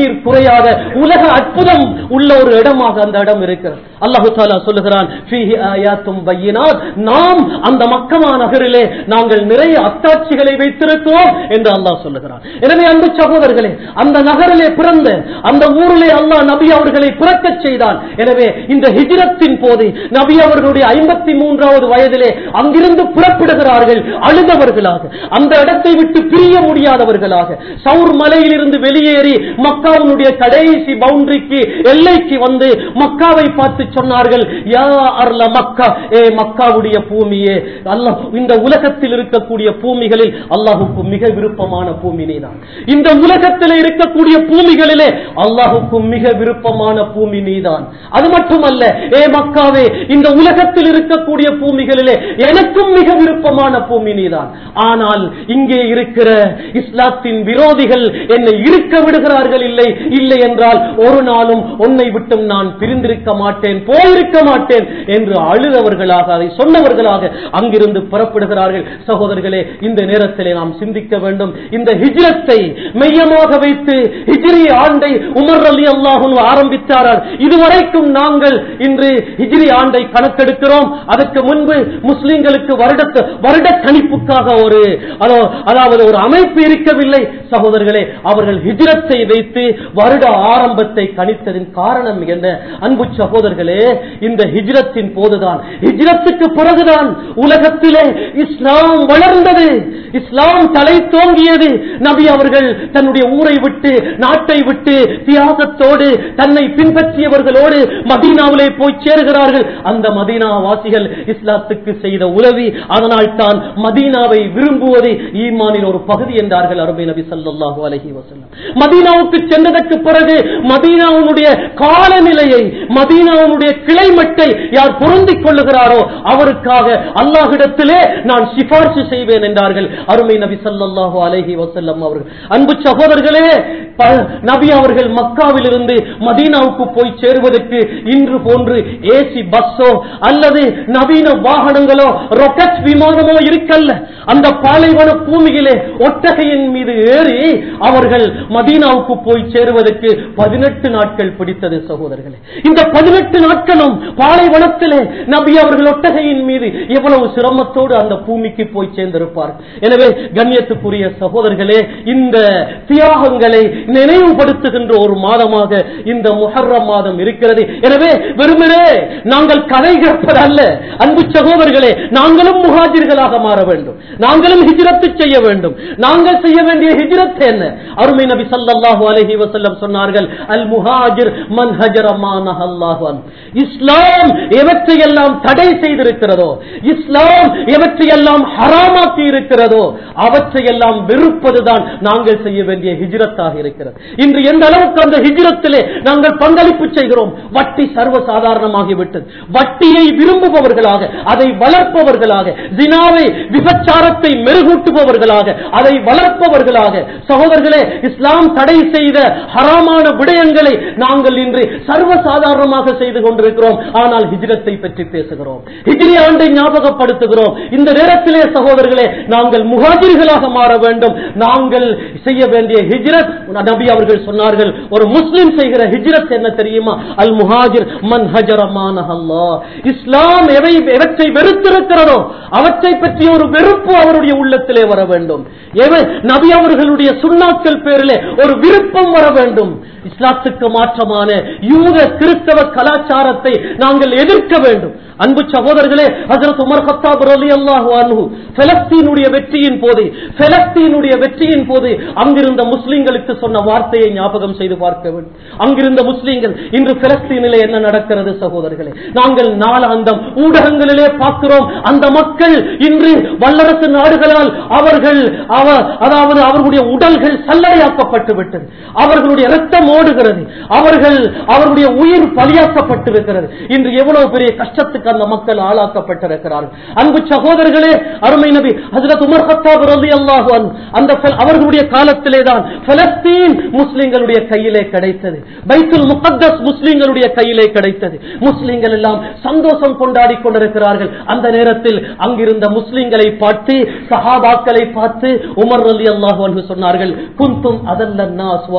முடியாத உலக அற்புதம் உள்ள ஒரு இடமாக அந்த இடம் இருக்கிறது அல்லாஹு தாலா சொல்லுகிறான் "ஃபீஹி ஆயாத்தும் பையினாத்." நாம் அந்த மக்கமா நகரிலே நாங்கள் நிறைய அத்தாட்சிகளை வைத்திருக்கிறோம் என்று அல்லாஹ் சொல்லுகிறான் எனவே அன்பு சகோதரர்களே அந்த நகரிலே பிறந்த அந்த ஊரிலே அல்லாஹ் நபி அவர்களை பிறக்கச் செய்தான் எனவே இந்த ஹிஜ்ரத்தின் போது நபி அவர்களுடைய ஐம்பத்தி மூன்றாவது வயதிலே அங்கிருந்து புறப்படுகிறார்கள் அழுதவர்களாக அந்த இடத்தை விட்டு பிரிய முடியாதவர்களாக சவுர் மலையிலிருந்து வெளியேறி மக்காவுடைய கடைசி பவுண்டரிக்கு எல்லைக்கு வந்து மக்காவை பார்த்து சொன்னார்கள் யா அர்ல மக்கா ஏ மக்காவுடைய பூமியே அல்லாஹ் இந்த உலகத்தில் இருக்கக்கூடிய பூமிகளில் அல்லாஹுக்கு மிக விருப்பமான பூமி நீதான் இந்த உலகத்தில் இருக்கக்கூடிய பூமிகளிலே அல்லாஹுக்கு மிக விருப்பமான பூமி நீதான் அது மட்டுமல்ல ஏ மக்காவே இந்த உலகத்தில் இருக்கக்கூடிய பூமிகளிலே எனக்கும் மிக விருப்பமான பூமி நீதான் ஆனால் இங்கே இருக்கிற இஸ்லாத்தின் விரோதிகள் என்னை இருக்க விடுகிறார்கள் இல்லை இல்லை என்றால் ஒரு நாளும் உன்னை விட்டும் நான் பிரிந்திருக்க மாட்டேன் போயிருக்க மாட்டேன் என்று அழுதவர்களாக அதை சொன்னவர்களாக அங்கிருந்து புறப்படுகிறார்கள் சகோதரர்களே இந்த நேரத்திலே நாம் சிந்திக்க வேண்டும் இந்த ஹிஜ்ரத்தை மையமாக வைத்து ஹிஜ்ரி ஆண்டை உமர் அலி அல்லாஹும் ஆரம்பித்தார்கள் இதுவரைக்கும் நாங்கள் இன்று ஹிஜ்ரி ஆண்டை கணக்கெடுக்கிறோம் அதற்கு முன்பு முஸ்லிம்களுக்கு வருடத்து வருட கணிப்புக்காக ஒரு அதோ- அதாவது ஒரு அமைப்பு இருக்கவில்லை சகோதரர்களே அவர்கள் ஹிஜ்ரத்தை வைத்து வருட ஆரம்பத்தை கணித்ததின் காரணம் என்ன அன்பு சகோதரர்களே இந்த ஹிஜ்ரத்தின் போதுதான் ஹிஜ்ரத்துக்கு பிறகுதான் உலகத்திலே இஸ்லாம் வளர்ந்தது இஸ்லாம் தலை தோங்கியது நபி அவர்கள் தன்னுடைய ஊரை விட்டு நாட்டை விட்டு தியாகத்தோடு தன்னை பின்பற்றியவர்களோடு மதீனாவிலே போய் சேருகிறார்கள் அந்த மதீனா வாசிகள் இஸ்லாத்துக்கு செய்த உதவி அதனால் தான் மதீனாவை விரும்புவது ஈமானின் ஒரு பகுதி என்றார்கள் அருமை நபி ஸல்லல்லாஹு அலைஹி வஸல்லம் மதீனாவுக்கு சென்றதற்கு பிறகு மதீனாவுடைய காலநிலையை மதீனாவுடைய கிளைமட்டை யார் பொருந்திக் கொள்ளுகிறாரோ அவருக்காக அல்லாஹ்விடத்திலே நான் சிபார்சு செய்வேன் என்றார்கள் அருமை நபி ஸல்லல்லாஹு அலைஹி வஸல்லம் அவர்கள் அன்பு சகோதரர்களே ப- நபி அவர்கள் மக்காவிலிருந்து மதீனாவுக்கு போய் சேருவதற்கு இன்று போன்று ஏசி பஸ்ஸோ அல்லது நவீன வாகனங்களோ ராக்கெட் விமானமோ இருக்கல்ல அந்த பாலைவன பூமியிலே ஒட்டகையின் மீது ஏறி அவர்கள் மதீனாவுக்கு போய் சேருவதற்கு பதினெட்டு நாட்கள் பிடித்தது சகோதரர்களே இந்த பதினெட்டு நாட்களும் பாலைவனத்திலே நபி அவர்கள் ஒட்டகையின் மீது எவ்வளவு சிரமத்தோடு அந்த பூமிக்கு போய் சேர்ந்திருப்பார் எனவே கண்ணியத்துக்குரிய சகோதரர்களே இந்த தியாகங்களை நினைவுபடுத்துகின்ற ஒரு மாதமாக இந்த முஹர்ரம் மாதம் இருக்கிறது எனவே வெறுமனே நாங்கள் கதை கேட்பதல்ல அன்பு சகோதரர்களே நாங்களும் முஹாஜிர்களாக மாற வேண்டும் நாங்களும் ஹிஜ்ரத்து செய்ய வேண்டும் நாங்கள் செய்ய வேண்டிய ஹிஜ்ரத் என்ன அருமை நபி ஸல்லல்லாஹு அலைஹி வஸல்லம் சொன்னார்கள் அல் முஹாஜிர் மன் ஹஜர மா நஹல்லாஹு அன் இஸ்லாம் எவற்றையெல்லாம் தடை செய்திருக்கிறதோ இஸ்லாம் எவற்றையெல்லாம் ஹராமாக்கி இருக்கிறதோ அவற்றையெல்லாம் வெறுப்பதுதான் நாங்கள் செய்ய வேண்டிய ஹிஜ்ரத்தாக இருக்கிறது இன்று எந்த அளவுக்கு அந்த ஹிஜ்ரத்திலே நாங்கள் பங்களிப்பு செய்கிறோம் வட்டி சர்வ சாதாரணமாகிவிட்டது வட்டியை விரும்புபவர்களாக அதை வளர்ப்பவர்களாக ஜினாவை விபச்சாரத்தை மெருகூட்டுபவர்களாக அதை வளர்ப்பவர்களாக சகோதரர்களே இஸ்லாம் தடை செய்த ஹராமான விடயங்களை நாங்கள் இன்று சர்வ சாதாரணமாக செய்து கொண்டிருக்கிறோம் ஆனால் ஹிஜ்ரத்தை பற்றி பேசுகிறோம் ஹிஜ்ரி ஆண்டை ஞாபகப்படுத்துகிறோம் இந்த நேரத்திலே சகோதரர்களே நாங்கள் முஹாஜிர்களாக மாற வேண்டும் நாங்கள் செய்ய வேண்டிய ஹிஜ்ரத் நபி அவர்கள் சொன்னார்கள் ஒரு முஸ்லிம் செய்கிற ஹிஜ்ரத் என்ன தெரியுமா அல் முஹாஜிர் மன் ஹஜரமானஹல்லா இஸ்லாம் எவை எவற்றை வெறுத்திருக்கிறதோ அவற்றை பற்றி ஒரு வெறுப்பு அவருடைய உள்ளத்திலே வர வேண்டும் எவை நபி அவர்களுடைய சுண்ணாக்கள் பேரிலே ஒரு விருப்பம் வர வேண்டும் இஸ்லாத்துக்கு மாற்றமான யூத கிறிஸ்தவ கலாச்சாரத்தை நாங்கள் எதிர்க்க வேண்டும் அன்பு சகோதரர்களே ஹஜரத் உமர் கத்தாப் ரலியல்லாஹு அன்ஹு பெலஸ்தீனுடைய வெற்றியின் போது பெலஸ்தீனுடைய வெற்றியின் போது அங்கிருந்த முஸ்லிம்களுக்கு சொன்ன வார்த்தையை ஞாபகம் செய்து பார்க்க வேண்டும் அங்கிருந்த முஸ்லிம்கள் இன்று பெலஸ்தீனிலே என்ன நடக்கிறது சகோதரர்களே நாங்கள் நாளாந்தம் ஊடகங்களிலே பார்க்கிறோம் அந்த மக்கள் இன்று வல்லரசு நாடுகளால் அவர்கள் அவ- அதாவது அவர்களுடைய உடல்கள் சல்லடையாக்கப்பட்டு விட்டது அவர்களுடைய ரத்தம் ஓடுகிறது அவர்கள் அவர்களுடைய உயிர் பலியாக்கப்பட்டிருக்கிறது இன்று எவ்வளவு பெரிய கஷ்டத்துக்கு அந்த மக்கள் ஆளாக்கப்பட்டிருக்கிறார்கள் அன்பு சகோதரர்களே அருமை நபி ஹஜரத் உமர் கத்தாப் ரலியல்லாஹு அன்ஹு அந்த பல- அவர்களுடைய காலத்திலே தான் பலஸ்தீன் முஸ்லிம்களுடைய கையிலே கிடைத்தது பைத்துல் முகத்தஸ் முஸ்லிம்களுடைய கையிலே கிடைத்தது முஸ்லிம்கள் எல்லாம் சந்தோஷம் கொண்டாடி கொண்டிருக்கிறார்கள் அந்த நேரத்தில் அங்கிருந்த முஸ்லிம்களை பார்த்து சஹாபாக்களை பார்த்து உமர் ரலி அல்லாஹு அன்ஹு சொன்னார்கள் குந்தும் அதல்ல நாஸ் வஹ்கரன்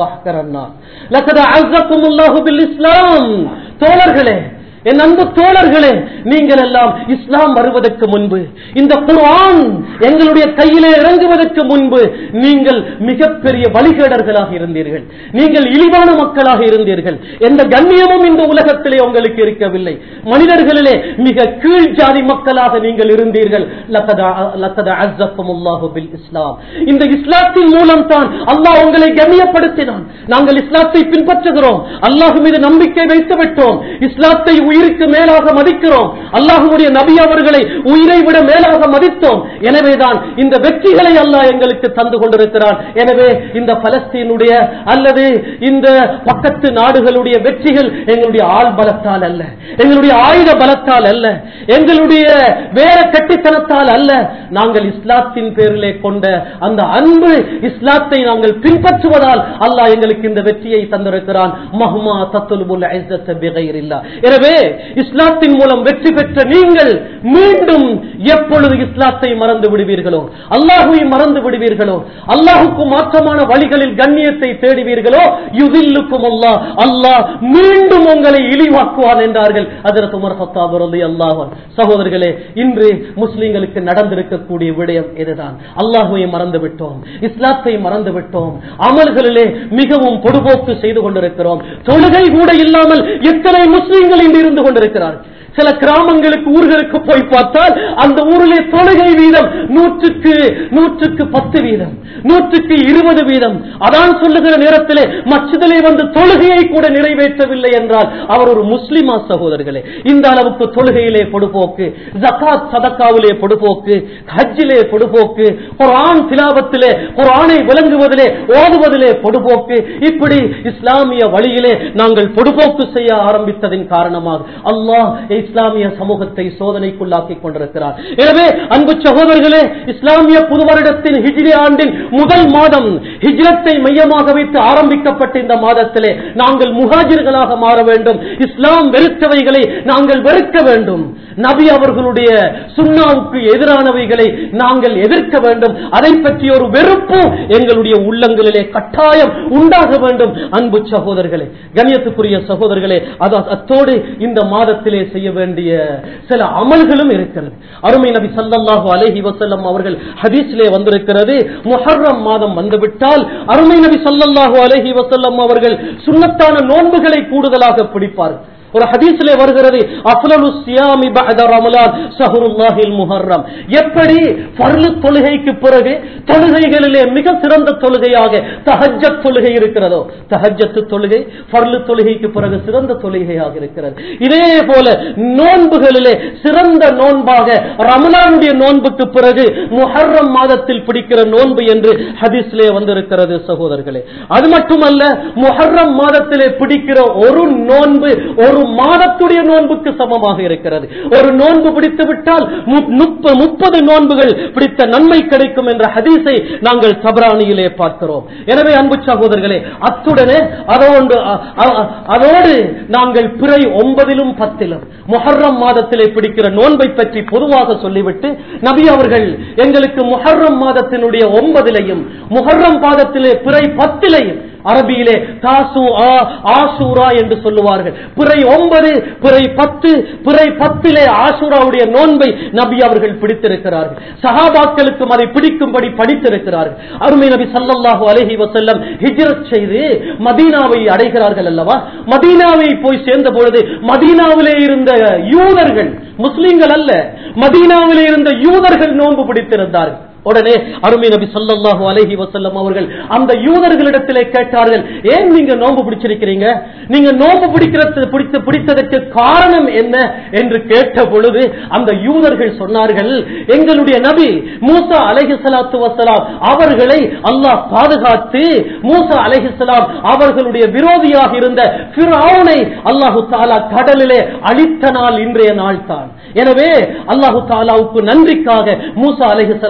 النار لقد أعزكم الله بالإسلام தோழர்களே என் அன்பு தோழர்களே நீங்கள் எல்லாம் இஸ்லாம் வருவதற்கு முன்பு இந்த குர்ஆன் எங்களுடைய கையிலே இறங்குவதற்கு முன்பு நீங்கள் மிகப்பெரிய வழிகேடர்களாக இருந்தீர்கள் நீங்கள் இழிவான மக்களாக இருந்தீர்கள் எந்த கண்ணியமும் இந்த உலகத்திலே உங்களுக்கு இருக்கவில்லை மனிதர்களிலே மிக கீழ் ஜாதி மக்களாக நீங்கள் இருந்தீர்கள் இஸ்லாம் இந்த இஸ்லாத்தின் மூலம் தான் அல்லாஹ் உங்களை கண்ணியப்படுத்தினான் நாங்கள் இஸ்லாத்தை பின்பற்றுகிறோம் அல்லாஹ் மீது நம்பிக்கை வைத்து விட்டோம் இஸ்லாத்தை உயிருக்கு மேலாக மதிக்கிறோம் அல்லாஹுடைய நபி அவர்களை உயிரை விட மேலாக மதித்தோம் எனவேதான் இந்த வெற்றிகளை அல்லாஹ் எங்களுக்கு தந்து கொண்டிருக்கிறான் எனவே இந்த பலஸ்தீனுடைய அல்லது இந்த பக்கத்து நாடுகளுடைய வெற்றிகள் எங்களுடைய ஆள் பலத்தால் அல்ல எங்களுடைய ஆயுத பலத்தால் அல்ல எங்களுடைய வேற கட்டித்தனத்தால் அல்ல நாங்கள் இஸ்லாத்தின் பேரிலே கொண்ட அந்த அன்பு இஸ்லாத்தை நாங்கள் பின்பற்றுவதால் அல்லாஹ் எங்களுக்கு இந்த வெற்றியை தந்திருக்கிறான் மஹ்மா தத்துலுபுல் ஐஸத்த பிகைரில்லா எனவே இஸ்லாத்தின் மூலம் வெற்றி பெற்ற நீங்கள் மீண்டும் எப்பொழுது இஸ்லாத்தை மறந்து விடுவீர்களோ அல்லாஹுவை மறந்து விடுவீர்களோ அல்லாஹுக்கு மாற்றமான வழிகளில் கண்ணியத்தை தேடுவீர்களோ யுதில்லுக்கும் அல்லாஹ் அல்லாஹ் மீண்டும் உங்களை இழிவாக்குவான் என்றார்கள் அதற்கு உமர் ஹத்தாப் ரலியல்லாஹு அன்ஹு. சகோதரர்களே இன்று முஸ்லிம்களுக்கு நடந்திருக்கக்கூடிய விடயம் இதுதான் அல்லாஹுவை மறந்து விட்டோம் இஸ்லாத்தை மறந்து விட்டோம் அமல்களிலே மிகவும் பொடுபோக்கு செய்து கொண்டிருக்கிறோம் தொழுகை கூட இல்லாமல் எத்தனை முஸ்லிம்கள் இன்று இருந்து கொண்டிருக்கிறார்கள் சில கிராமங்களுக்கு ஊர்களுக்கு போய் பார்த்தால் அந்த ஊரிலே தொழுகை வீதம் நூற்றுக்கு நூற்றுக்கு பத்து வீதம் நூற்றுக்கு இருபது வீதம் அதான் சொல்லுகிற நேரத்திலே மச்சதிலே வந்து தொழுகையை கூட நிறைவேற்றவில்லை என்றால் அவர் ஒரு முஸ்லிமா சகோதரர்களே இந்த அளவுக்கு தொழுகையிலே பொடுபோக்கு ஜகாத் சதக்காவிலே பொடுபோக்கு ஹஜ்ஜிலே பொடுபோக்கு குர்ஆன் திலாவத்திலே குர்ஆனை விளங்குவதிலே ஓதுவதிலே பொடுபோக்கு இப்படி இஸ்லாமிய வழியிலே நாங்கள் பொடுபோக்கு செய்ய ஆரம்பித்ததின் காரணமாக அல்லாஹ் இஸ்லாமிய சமூகத்தை சோதனைக்குள்ளாக்கி கொண்டிருக்கிறார் எனவே அன்பு சகோதரர்களே இஸ்லாமிய புது வருடத்தின் ஹிஜ்ரி ஆண்டின் முதல் மாதம் ஹிஜ்ரத்தை மையமாக வைத்து ஆரம்பிக்கப்பட்ட இந்த மாதத்திலே நாங்கள் முஹாஜிர்களாக மாற வேண்டும் இஸ்லாம் வெறுத்தவைகளை நாங்கள் வெறுக்க வேண்டும் நபி அவர்களுடைய சுண்ணாவுக்கு எதிரானவைகளை நாங்கள் எதிர்க்க வேண்டும் அதை பற்றி ஒரு வெறுப்பு எங்களுடைய உள்ளங்களிலே கட்டாயம் உண்டாக வேண்டும் அன்பு சகோதரர்களே கண்ணியத்துக்குரிய சகோதரர்களே அது அத்தோடு இந்த மாதத்திலே செய்ய வேண்டிய சில அமல்களும் இருக்கிறது அருமை நபி ஸல்லல்லாஹு அலைஹி வஸல்லம் அவர்கள் ஹதீஸிலே வந்திருக்கிறது முஹர்ரம் மாதம் வந்துவிட்டால் அருமை நபி ஸல்லல்லாஹு அலைஹி வஸல்லம் அவர்கள் சுன்னத்தான நோன்புகளை கூடுதலாக பிடிப்பார்கள் ஒரு ஹதீஸிலே வருகிறது அஃலலு சியாமி பஅத ரமலான் ஷஹ்ருல்லாஹில் முஹர்ரம் எப்படி ஃபர்லு தொழுகைக்கு பிறகு தொழுகைகளிலே மிக சிறந்த தொழுகையாக தஹஜ்ஜத் தொழுகை இருக்கிறதோ தஹஜ்ஜத் தொழுகை ஃபர்லு தொழுகைக்கு பிறகு சிறந்த தொழுகையாக இருக்கிறது இதே போல நோன்புகளிலே சிறந்த நோன்பாக ரமலானுடைய நோன்புக்கு பிறகு முஹர்ரம் மாதத்தில் பிடிக்கிற நோன்பு என்று ஹதீஸ்லே வந்திருக்கிறது சகோதரர்களே அது மட்டுமல்ல முஹர்ரம் மாதத்திலே பிடிக்கிற ஒரு நோன்பு ஒரு மாதத்துடைய நோன்புக்கு சமமாக இருக்கிறது ஒரு நோன்பு பிடித்து விட்டால் முப்பது நோன்புகள் பிடித்த நன்மை கிடைக்கும் என்ற ஹதீஸை நாங்கள் சபராணியிலே பார்க்கிறோம் எனவே அன்பு சகோதரர்களே அத்துடனே அதோடு அதோடு நாங்கள் பிறை ஒன்பதிலும் பத்திலும் முஹர்ரம் மாதத்திலே பிடிக்கிற நோன்பை பற்றி பொதுவாக சொல்லிவிட்டு நபி அவர்கள் எங்களுக்கு முஹர்ரம் மாதத்தினுடைய ஒன்பதிலையும் முஹர்ரம் பாதத்திலே பிறை பத்திலையும் அரபியிலே தாசு ஆசூரா என்று சொல்லுவார்கள் பிறை ஒன்பது பிறை பத்து பிறை பத்திலே ஆசூராவுடைய நோன்பை நபி அவர்கள் பிடித்திருக்கிறார்கள் சஹாபாக்களுக்கும் அதை பிடிக்கும்படி படித்திருக்கிறார்கள் அருமை நபி சல்லல்லாஹு அலஹி வசல்லம் ஹிஜ்ரத் செய்து மதீனாவை அடைகிறார்கள் அல்லவா மதீனாவை போய் சேர்ந்த பொழுது மதீனாவிலே இருந்த யூதர்கள் முஸ்லிம்கள் அல்ல மதீனாவிலே இருந்த யூதர்கள் நோன்பு பிடித்திருந்தார்கள் உடனே அருமை நபி சொல்லல்லாஹு அலஹி வசல்லம் அவர்கள் அந்த யூதர்களிடத்திலே கேட்டார்கள் ஏன் நீங்க நோன்பு பிடிச்சிருக்கிறீங்க நீங்க நோன்பு பிடிக்கிறது பிடித்து பிடித்ததற்கு காரணம் என்ன என்று கேட்ட பொழுது அந்த யூதர்கள் சொன்னார்கள் எங்களுடைய நபி மூசா அலஹி சலாத்து வசலாம் அவர்களை அல்லாஹ் பாதுகாத்து மூசா அலஹிசலாம் அவர்களுடைய விரோதியாக இருந்த பிறவுனை அல்லாஹு தாலா கடலிலே அழித்த நாள் இன்றைய நாள் தான் எனவே அல்லாஹு தாலாவுக்கு நன்றிக்காக மூசா அலஹிசலாம்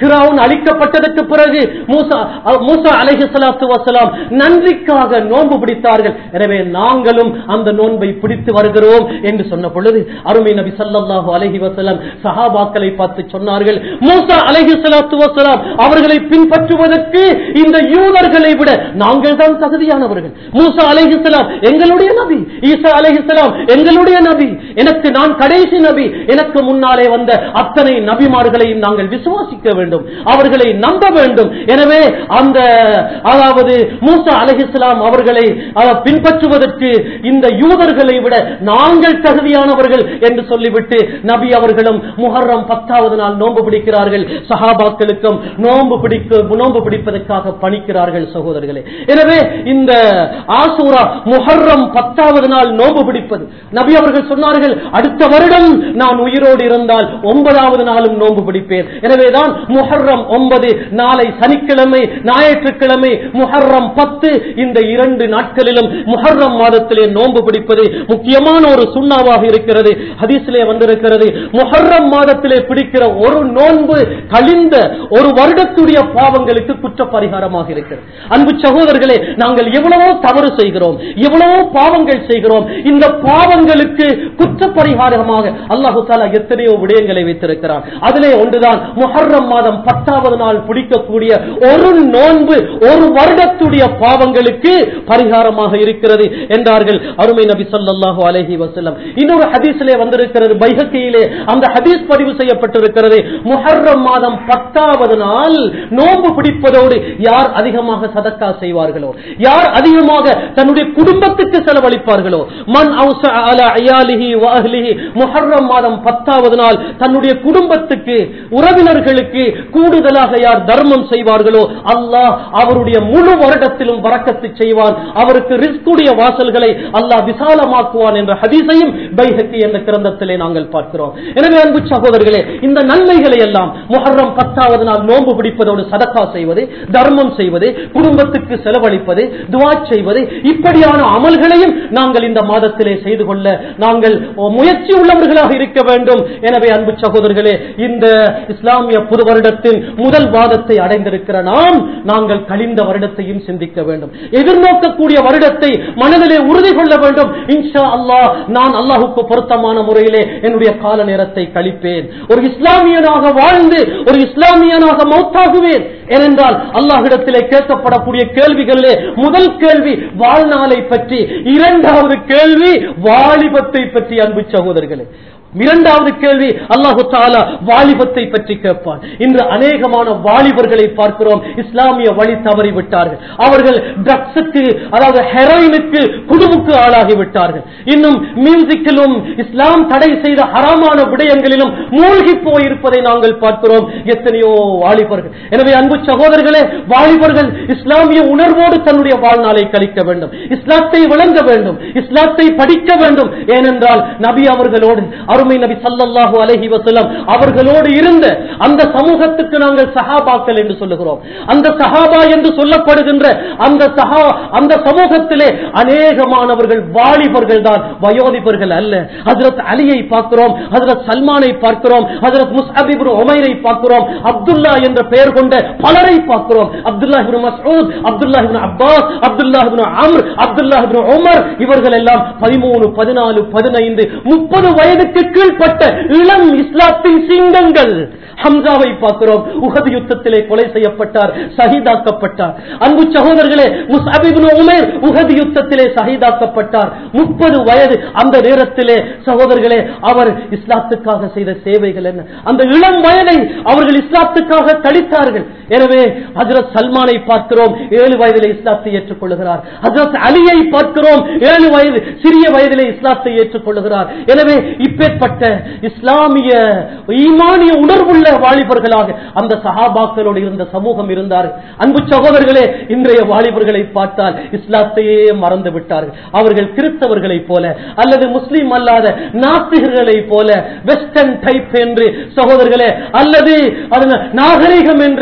பிறவுன் அழிக்கப்பட்டதற்கு பிறகு மூசா அஹ், மூசா அலைஹி ஸலாத்து வஸலாம் நன்றிக்காக நோன்பு பிடித்தார்கள் எனவே நாங்களும் அந்த நோன்பை பிடித்து வருகிறோம் என்று சொன்ன பொழுது அருமை நபி ஸல்லல்லாஹு அலைஹி வஸல்லம் சஹாபாக்களை பார்த்து சொன்னார்கள் மூசா அலைஹி ஸலாத்து வஸலாம் அவர்களை பின்பற்றுவதற்கு இந்த யூதர்களை விட நாங்கள் தான் தகுதியானவர்கள் மூசா அலைஹிஸ்ஸலாம் எங்களுடைய நபி ஈசா அலைஹிஸ்ஸலாம் எங்களுடைய நபி எனக்கு நான் கடைசி நபி எனக்கு முன்னாலே வந்த அத்தனை நபிமார்களையும் நாங்கள் விசுவாசிக்க வேண்டும் அவர்களை நம்ப வேண்டும் எனவே அந்த அதாவது மூசா அலைஹிஸ்ஸலாம் அவர்களை அவர் பின்பற்றுவதற்கு இந்த யூதர்களை விட நாங்கள் தகுதியானவர்கள் என்று சொல்லிவிட்டு நபி அவர்களும் முஹர்ரம் பத்தாவது நாள் நோன்பு பிடிக்கிறார்கள் சஹாபாக்களுக்கும் நோன்பு பிடிக்க நோன்பு பிடிப்பதற்காக பணிக்கிறார்கள் சகோதரர்களே எனவே இந்த ஆசூரா முஹர்ரம் பத்தாவது நாள் நோன்பு பிடிப்பது நபி அவர்கள் சொன்னார்கள் அடுத்த வருடம் நான் உயிரோடு இருந்தால் ஒன்பதாவது நாளும் நோன்பு பிடிப்பேன் எனவேதான் முஹர்ரம் ஒன்பது நாளை சனிக்கிழமை ஞாயிற்றுக்கிழமை முஹர்ரம் பத்து இந்த இரண்டு நாட்களிலும் முஹர்ரம் மாதத்திலே நோன்பு பிடிப்பது முக்கியமான ஒரு சுண்ணாவாக இருக்கிறது ஹதீஸிலே வந்திருக்கிறது முஹர்ரம் மாதத்திலே பிடிக்கிற ஒரு நோன்பு கழிந்த ஒரு வருடத்துடைய பாவங்களுக்கு குற்ற பரிகாரமாக இருக்கிறது அன்பு சகோதரர்களே நாங்கள் எவ்வளவோ தவறு செய்கிறோம் எவ்வளவோ பாவங்கள் செய்கிறோம் இந்த பாவங்களுக்கு குற்ற பரிகாரமாக அல்லாஹு தாலா எத்தனையோ விடயங்களை வைத்திருக்கிறார் அதிலே ஒன்றுதான் முஹர்ரம் மாதம் பத்தாவது நாள் பிடிக்கக்கூடிய ஒரு நோன்பு ஒரு வருடத்துடைய பாவங்களுக்கு பரிகாரமாக இருக்கிறது என்றார்கள் அருமை நபி ஸல்லல்லாஹு அலைஹி வஸல்லம் இன்னொரு ஹதீஸிலே வந்திருக்கிறது பைஹக்கியிலே அந்த ஹதீஸ் பதிவு செய்யப்பட்டிருக்கிறது முஹர்ரம் மாதம் பத்தாவது நாள் நோன்பு பிடிப்பதோடு யார் அதிகமாக சதக்கா செய்வார்களோ யார் அதிகமாக தன்னுடைய குடும்பத்துக்கு செலவழிப்பார்களோ மன் அவுஸா அலா அயாலிஹி வ அஹ்லிஹி முஹர்ரம் மாதம் பத்தாவது நாள் தன்னுடைய குடும்பத்துக்கு உறவினர்களுக்கு கூடுதலாக யார் தர்மம் செய்வார்களோ அல்லாஹ் அவருடைய முழு வருடத்திலும் வரக்கத்து செய்வான் அவருக்கு ரிஸ்குடைய வாசல்களை அல்லாஹ் விசாலமாக்குவான் என்ற ஹதீஸையும் பைஹக்கி என்ற கிரந்தத்திலே நாங்கள் பார்க்கிறோம் எனவே அன்பு சகோதரர்களே இந்த நன்மைகளை எல்லாம் முஹர்ரம் பத்தாவது நாள் நோன்பு பிடிப்பதோடு சதக்கா செய்வது தர்மம் செய்வது குடும்பத்துக்கு செலவழிப்பது துவா செய்வது இப்படியான அமல்களையும் நாங்கள் இந்த மாதத்திலே செய்து கொள்ள நாங்கள் முயற்சி உள்ளவர்களாக இருக்க வேண்டும் எனவே அன்பு சகோதரர்களே இந்த இஸ்லாமிய புது வருடத்தின் முதல் வாதத்தை அடைந்திருக்கிற நாம் நாங்கள் கழிந்த வருடத்தையும் சிந்திக்க வேண்டும் எதிர்நோக்கக்கூடிய வருடத்தை மனதிலே உறுதி கொள்ள வேண்டும் இன்ஷா அல்லாஹ் நான் அல்லாஹுக்கு பொருத்தமான முறையிலே என்னுடைய கால நேரத்தை கழிப்பேன் ஒரு இஸ்லாமியனாக வாழ்ந்து ஒரு இஸ்லாமியனாக மௌத்தாகுவேன் ஏனென்றால் அல்லாஹிடத்திலே கேட்கப்படக்கூடிய கேள்விகளிலே முதல் கேள்வி வாழ்நாளை பற்றி இரண்டாவது கேள்வி வாலிபத்தை பற்றி அன்பு சகோதரர்களே இரண்டாவது கேள்வி அல்லாஹு தாலா வாலிபத்தை பற்றி கேட்பான் இன்று அநேகமான வாலிபர்களை பார்க்கிறோம் இஸ்லாமிய வழி தவறி விட்டார்கள் அவர்கள் ட்ரக்ஸுக்கு அதாவது ஹெரோயினுக்கு குடும்புக்கு ஆளாகி விட்டார்கள் இன்னும் மியூசிக்கிலும் இஸ்லாம் தடை செய்த ஹராமான விடயங்களிலும் மூழ்கி போயிருப்பதை நாங்கள் பார்க்கிறோம் எத்தனையோ வாலிபர்கள் எனவே அன்பு சகோதரர்களே வாலிபர்கள் இஸ்லாமிய உணர்வோடு தன்னுடைய வாழ்நாளை கழிக்க வேண்டும் இஸ்லாத்தை விளங்க வேண்டும் இஸ்லாத்தை படிக்க வேண்டும் ஏனென்றால் நபி அவர்களோடு அருமை நபி சல்லல்லாஹு அலைஹி வஸல்லம் அவர்களோடு இருந்த அந்த சமூகத்துக்கு நாங்கள் சஹாபாக்கள் என்று சொல்லுகிறோம் அந்த சஹாபா என்று சொல்லப்படுகின்ற அந்த சஹா அந்த சமூகத்திலே அநேகமானவர்கள் வாலிபர்கள் தான் வயோதிபர்கள் அல்ல ஹஜரத் அலியை பார்க்கிறோம் ஹஜரத் சல்மானை பார்க்கிறோம் ஹஜரத் முஸ்அப் இப்னு உமைரை பார்க்கிறோம் அப்துல்லா என்ற பெயர் கொண்ட பலரை பார்க்கிறோம் Abdullah ibn Masud Abdullah ibn Abbas Abdullah ibn Amr Abdullah ibn Umar இவர்கள் எல்லாம் பதிமூணு பதினாலு பதினைந்து முப்பது வயதுக்கு கீழ்ப்பட்ட இளம் இஸ்லாத்தின் சிங்கங்கள் ஹம்சாவை பார்க்கிறோம் உகது யுத்தத்திலே கொலை செய்யப்பட்டார் சகிதாக்கப்பட்டார் அன்பு சகோதரர்களே முஸ்அபிபின் உமேர் உகது யுத்தத்திலே சகிதாக்கப்பட்டார் முப்பது வயது அந்த நேரத்திலே சகோதரர்களே அவர் இஸ்லாத்துக்காக செய்த சேவைகள் என்ன அந்த இளம் வயதை அவர்கள் இஸ்லாத்துக்காக கழித்தார்கள் எனவே ஹஜரத் சல்மானை பார்க்கிறோம் ஏழு வயதிலே இஸ்லாத்தை ஏற்றுக்கொள்கிறார் ஹஜரத் அலியை பார்க்கிறோம் ஏழு வயது சிறிய வயதிலே இஸ்லாத்தை ஏற்றுக்கொள்கிறார் எனவே இப்பேற்பட்ட இஸ்லாமிய ஈமானிய உணர்வுள்ள வாலிபர்களாக அந்த சஹாபாக்களோடு இருந்த சமூகம் இருந்தார் அன்பு சகோதரர்களே இன்றைய வாலிபர்களை பார்த்தால் இஸ்லாத்தையே மறந்து விட்டார்கள் அவர்கள் கிறிஸ்தவர்களைப் போல அல்லது முஸ்லீம் அல்லாத நாஸ்திகர்களைப் போல வெஸ்டர்ன் டைப் என்று சகோதரர்களே அல்லது அது நாகரிகம் என்று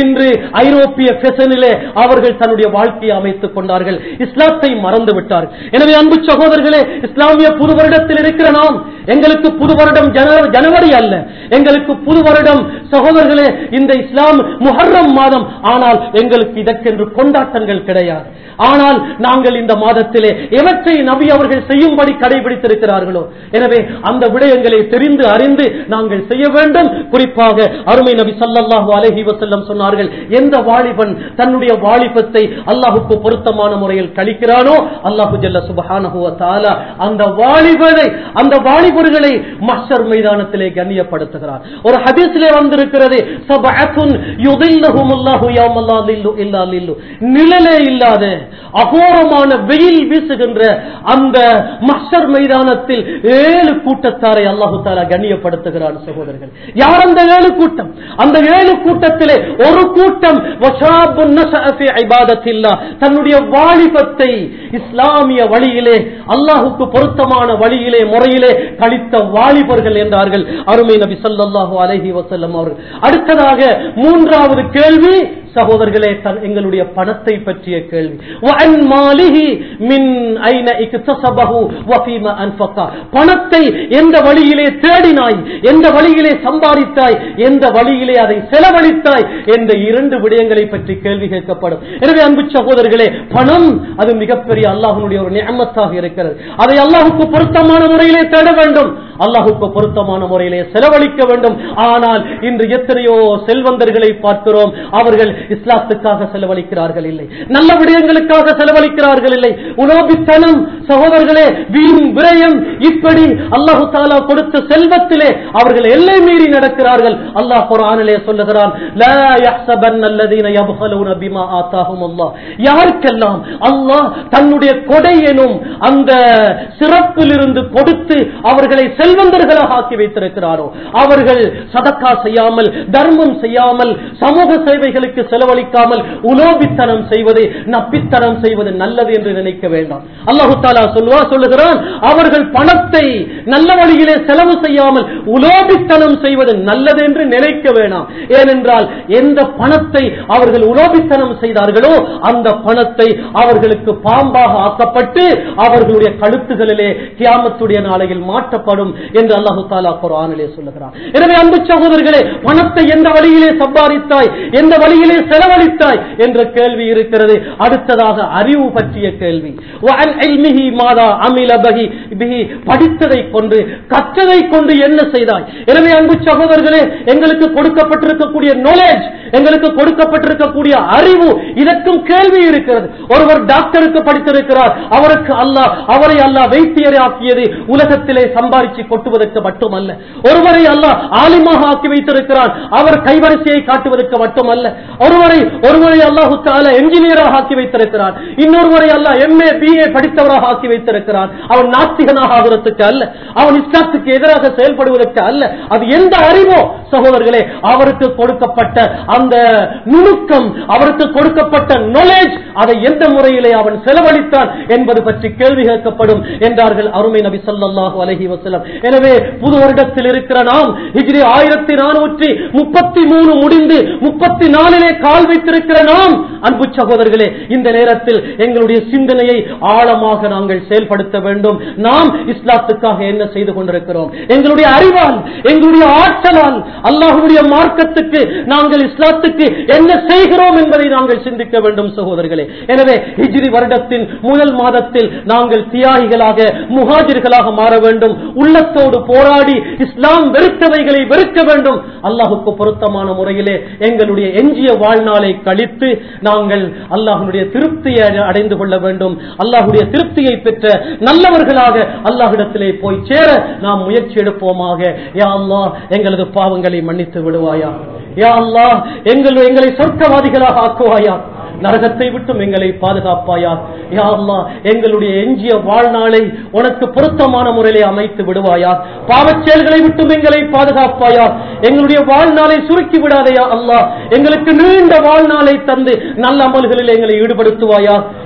இன்று ஐரோப்பிய ஃபெஷனிலே அவர்கள் தன்னுடைய வாழ்க்கையை அமைத்துக் கொண்டார்கள் இஸ்லாத்தை மறந்து விட்டார்கள் எனவே அன்பு சகோதரர்களே இஸ்லாமிய புது வருடத்தில் இருக்கிற நாம் எங்களுக்கு புது வருடம் ஜன- ஜனவரி அல்ல எங்களுக்கு புது வருடம் சகோதரர்களே இந்த இஸ்லாம் முஹர்ரம் மாதம் ஆனால் எங்களுக்கு இதற்கென்று கொண்டாட்டங்கள் கிடையாது ஆனால் நாங்கள் இந்த மாதத்திலே எவற்றை நபி அவர்கள் செய்யும்படி கடைபிடித்திருக்கிறார்களோ எனவே அந்த விடயங்களை தெரிந்து அறிந்து நாங்கள் செய்ய வேண்டும் குறிப்பாக அருமை நபி ஸல்லல்லாஹு அலைஹி வஸல்லம் சொன்னார்கள் எந்த வாலிபன் தன்னுடைய வாலிபத்தை அல்லாஹுக்கு பொருத்தமான முறையில் கழிக்கிறானோ அல்லாஹு ஜல்ல சுப்ஹானஹு வ தஆலா அந்த வாலிபரை அந்த வாலிபர்களை மஹ்ஷர் மைதானத்திலே கண்ணியப்படுத்துகிறார் ஒரு ஹதீஸிலே வந்திருக்கிறது சபஅத்துன் யுதில்லுஹுமுல்லாஹு யௌமல்லா லில்லு இல்லா லில்லு நிழலே இல்லாத அகோரமான வெயில் வீசுகின்ற அந்த மஹ்ஷர் மைதானத்தில் ஏழு கூட்டத்தாரை அல்லாஹு தாலா கண்ணியப்படுத்துகிறான் சகோதரர்கள் யார் அந்த ஏழு கூட்டம் அந்த ஏழு கூட்டத்திலே ஒரு கூட்டம் வஷாபுன் நஷஅ ஃபீ இபாதத்தில்லாஹ் தன்னுடைய வாலிபத்தை இஸ்லாமிய வழியிலே அல்லாஹுக்கு பொருத்தமான வழியிலே முறையிலே கழித்த வாலிபர்கள் என்றார்கள் அருமை நபி ஸல்லல்லாஹு அலைஹி வஸல்லம் அவர்கள் அடுத்ததாக மூன்றாவது கேள்வி சகோதரர்களே தன் எங்களுடைய பணத்தை பற்றிய கேள்வி وَعَنْ مَالِهِ مِنْ أَيْنَ اكْتَسَبَهُ وَفِيمَ أَنْفَقَهُ பணத்தை எந்த வழியிலே தேடினாய் எந்த வழியிலே சம்பாதித்தாய் எந்த வழியிலே அதை செலவழித்தாய் என்ற இரண்டு விடயங்களை பற்றி கேள்வி கேட்கப்படும் எனவே அன்பு சகோதரர்களே பணம் அது மிகப்பெரிய அல்லாஹ்வுடைய ஒரு நியமத்தாக இருக்கிறது அதை அல்லாஹுக்கு பொருத்தமான முறையிலே தேட வேண்டும் அல்லாஹுக்கு பொருத்தமான முறையிலே செலவழிக்க வேண்டும் ஆனால் இன்று எத்தனையோ செல்வந்தர்களை பார்க்கிறோம் அவர்கள் இஸ்லாத்துக்காக செலவழிக்கிறார்கள் இல்லை நல்ல விடயங்களுக்காக செலவழிக்கிறார்கள் இல்லை உலோபித்தனம் சகோதரர்களே வீண் விரயம் இப்படி அல்லாஹு தாலா கொடுத்த செல்வத்திலே அவர்கள் எல்லை மீறி நடக்கிறார்கள் அல்லாஹ் குர்ஆனிலே சொல்லுகிறான் லா யஹ்சபன் அல்லதீன யப்ஹலூன பிமா ஆதாஹும் அல்லாஹ் யாருக்கெல்லாம் அல்லாஹ் தன்னுடைய கொடை எனும் அந்த சிறப்பிலிருந்து கொடுத்து அவர்களை செல்வந்தர்களாக ஆக்கி வைத்திருக்கிறாரோ அவர்கள் சதக்கா செய்யாமல் தர்மம் செய்யாமல் சமூக சேவைகளுக்கு செலவழிக்காமல் உலோபித்தனம் செய்வது நப்பித்தனம் செய்வது நல்லது என்று நினைக்க வேண்டாம் அல்லாஹு தாலா சொல்வா சொல்லுகிறான் அவர்கள் பணத்தை நல்ல வழியிலே செலவு செய்யாமல் உலோபித்தனம் செய்வது நல்லது என்று நினைக்க வேண்டாம் ஏனென்றால் எந்த பணத்தை அவர்கள் உலோபித்தனம் செய்தார்களோ அந்த பணத்தை அவர்களுக்கு பாம்பாக ஆக்கப்பட்டு அவர்களுடைய கழுத்துகளிலே கியாமத்துடைய நாளையில் மாற்றப்படும் என்று அல்லாஹு தாலா குரானிலே சொல்லுகிறான் எனவே அன்பு சகோதரர்களே பணத்தை எந்த வழியிலே சம்பாதித்தாய் எந்த வழியிலே செலவழித்தாய் என்ற கேள்வி இருக்கிறது அடுத்ததாக அறிவு பற்றிய கேள்வி وَعَنْ عِلْمِهِ مَاذَا عَمِلَ بِهِ بِهِ படித்ததை கொண்டு கற்றதை கொண்டு என்ன செய்தாய் எனவே அன்பு சகோதரர்களே எங்களுக்கு கொடுக்கப்பட்டிருக்கக்கூடிய knowledge எங்களுக்கு கொடுக்கப்பட்டிருக்கக்கூடிய அறிவு இதற்கும் கேள்வி இருக்கிறது ஒருவர் டாக்டருக்கு படித்திருக்கிறார் அவருக்கு அல்லாஹ் அவரை அல்லாஹ் வைத்தியரை ஆக்கியது உலகத்திலே சம்பாதிச்சு கொட்டுவதற்கு மட்டுமல்ல ஒருவரை அல்லாஹ் ஆலிமாக ஆக்கி வைத்திருக்கிறார் அவர் கைவரிசையை காட்டுவதற்கு மட்டுமல்ல ஒருவரை ஒருவரை அல்லாஹு தால என்ஜினியராக ஆக்கி வைத்திருக்கிறார் இன்னொருவரை அல்லாஹ் எம்ஏ பிஏ படித்தவராக ஆக்கி வைத்திருக்கிறார் அவன் நாஸ்திகனாக ஆகிறதுக்கு அல்ல அவன் இஸ்லாத்துக்கு எதிராக செயல்படுவதற்கு அல்ல அது எந்த அறிவோ சகோதரர்களே அவருக்கு கொடுக்கப்பட்ட அந்த நுணுக்கம் அவருக்கு கொடுக்கப்பட்ட knowledge அதை எந்த முறையிலே அவன் செலவழித்தான் என்பது பற்றி கேள்வி கேட்கப்படும் என்றார்கள் அருமை நபி ஸல்லல்லாஹு அலைஹி வஸல்லம் எனவே புது வருடத்தில் இருக்கிற நாம் ஹிஜ்ரி ஆயிரத்தி நானூற்றி முப்பத்தி மூணு முடிந்து முப்பத்தி நாலிலே கால் வைத்திருக்கிற நாம் அன்பு சகோதரர்களே இந்த நேரத்தில் எங்களுடைய சிந்தனையை ஆழமாக நாங்கள் செயல்படுத்த வேண்டும் நாம் இஸ்லாத்துக்காக என்ன செய்து கொண்டிருக்கிறோம் எங்களுடைய அறிவால் எங்களுடைய ஆற்றலால் அல்லாஹுடைய மார்க்கத்துக்கு நாங்கள் இஸ்லாத்துக்கு என்ன செய்கிறோம் என்பதை நாங்கள் சிந்திக்க வேண்டும் சகோதரர்களே எனவே ஹிஜ்ரி வருடத்தின் முதல் மாதத்தில் நாங்கள் தியாகிகளாக முஹாஜிர்களாக மாற வேண்டும் உள்ளத்தோடு போராடி இஸ்லாம் வெறுத்தவைகளை வெறுக்க வேண்டும் அல்லாஹுக்கு பொருத்தமான முறையிலே எங்களுடைய எஞ்சிய வாழ்நாளை கழித்து நாங்கள் அல்லாஹுடைய திருப்தியை அடைந்து கொள்ள வேண்டும் அல்லாஹுடைய திருப்தியை பெற்ற நல்லவர்களாக அல்லாஹிடத்திலே போய் சேர நாம் முயற்சி எடுப்போமாக யா அல்லாஹ் எங்களது பாவங்களை மன்னித்து விடுவாயா யா அல்லாஹ் எங்கள் எங்களை சொர்க்கவாதிகளாக ஆக்குவாயா நரகத்தை விட்டும் எங்களை பாதுகாப்பாயா யா அல்லாஹ் எங்களுடைய எஞ்சிய வாழ்நாளை உனக்கு பொருத்தமான முறையிலே அமைத்து விடுவாயா பாவச் செயல்களை விட்டும் எங்களை பாதுகாப்பாயா எங்களுடைய வாழ்நாளை சுருக்கி விடாதையா அல்லாஹ் எங்களுக்கு நீண்ட வாழ்நாளை தந்து நல்ல அமல்களில் எங்களை ஈடுபடுத்துவாயா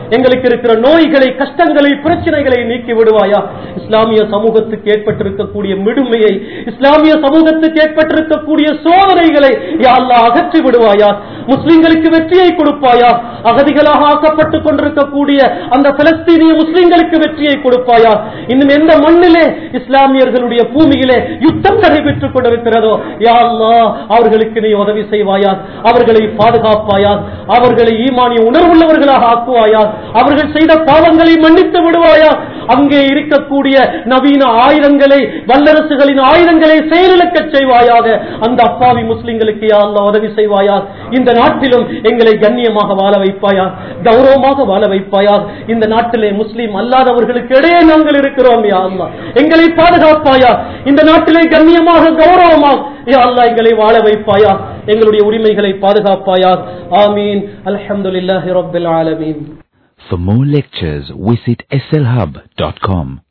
எங்களுக்கு இருக்கிற நோய்களை கஷ்டங்களை பிரச்சனைகளை நீக்கி விடுவாயா இஸ்லாமிய சமூகத்துக்கு ஏற்பட்டிருக்கக்கூடிய மிடுமையை இஸ்லாமிய சமூகத்துக்கு ஏற்பட்டிருக்கக்கூடிய சோதனைகளை யா அல்லாஹ் அகற்றி விடுவாயா முஸ்லிம்களுக்கு வெற்றியை கொடுப்பாயா அகதிகளாக ஆக்கப்பட்டுக் கொண்டிருக்கக்கூடிய அந்த பலஸ்தீனிய முஸ்லிம்களுக்கு வெற்றியை கொடுப்பாயா இன்னும் எந்த மண்ணிலே இஸ்லாமியர்களுடைய பூமியிலே யுத்தம் நடைபெற்றுக் கொண்டிருக்கிறதோ யா அல்லாஹ் அவர்களுக்கு நீ உதவி செய்வாயா அவர்களை பாதுகாப்பாயா அவர்களை ஈமானிய உணர்வுள்ளவர்களாக ஆக்குவாயா அவர்கள் செய்த பாவங்களை மன்னித்து விடுவாயா அங்கே இருக்கக்கூடிய நவீன ஆயுதங்களை வல்லரசுகளின் ஆயுதங்களை செயலிழக்கச் செய்வாயாக அந்த அப்பாவி முஸ்லிம்களுக்கு யா அல்லாஹ் உதவி செய்வாயா இந்த நாட்டிலும் எங்களை கண்ணியமாக வாழ வைப்பாயா கௌரவமாக வாழ வைப்பாயா இந்த நாட்டிலே முஸ்லிம் அல்லாதவர்களுக்கு இடையே நாங்கள் இருக்கிறோம் யா அல்லாஹ் எங்களை பாதுகாப்பாயா இந்த நாட்டிலே கண்ணியமாக கௌரவமாக யா அல்லாஹ் எங்களை வாழ வைப்பாயா எங்களுடைய உரிமைகளை பாதுகாப்பாயா ஆமீன் அல்ஹம்துலில்லாஹி ரப்பில் ஆலமீன் For more lectures, visit slhub.com.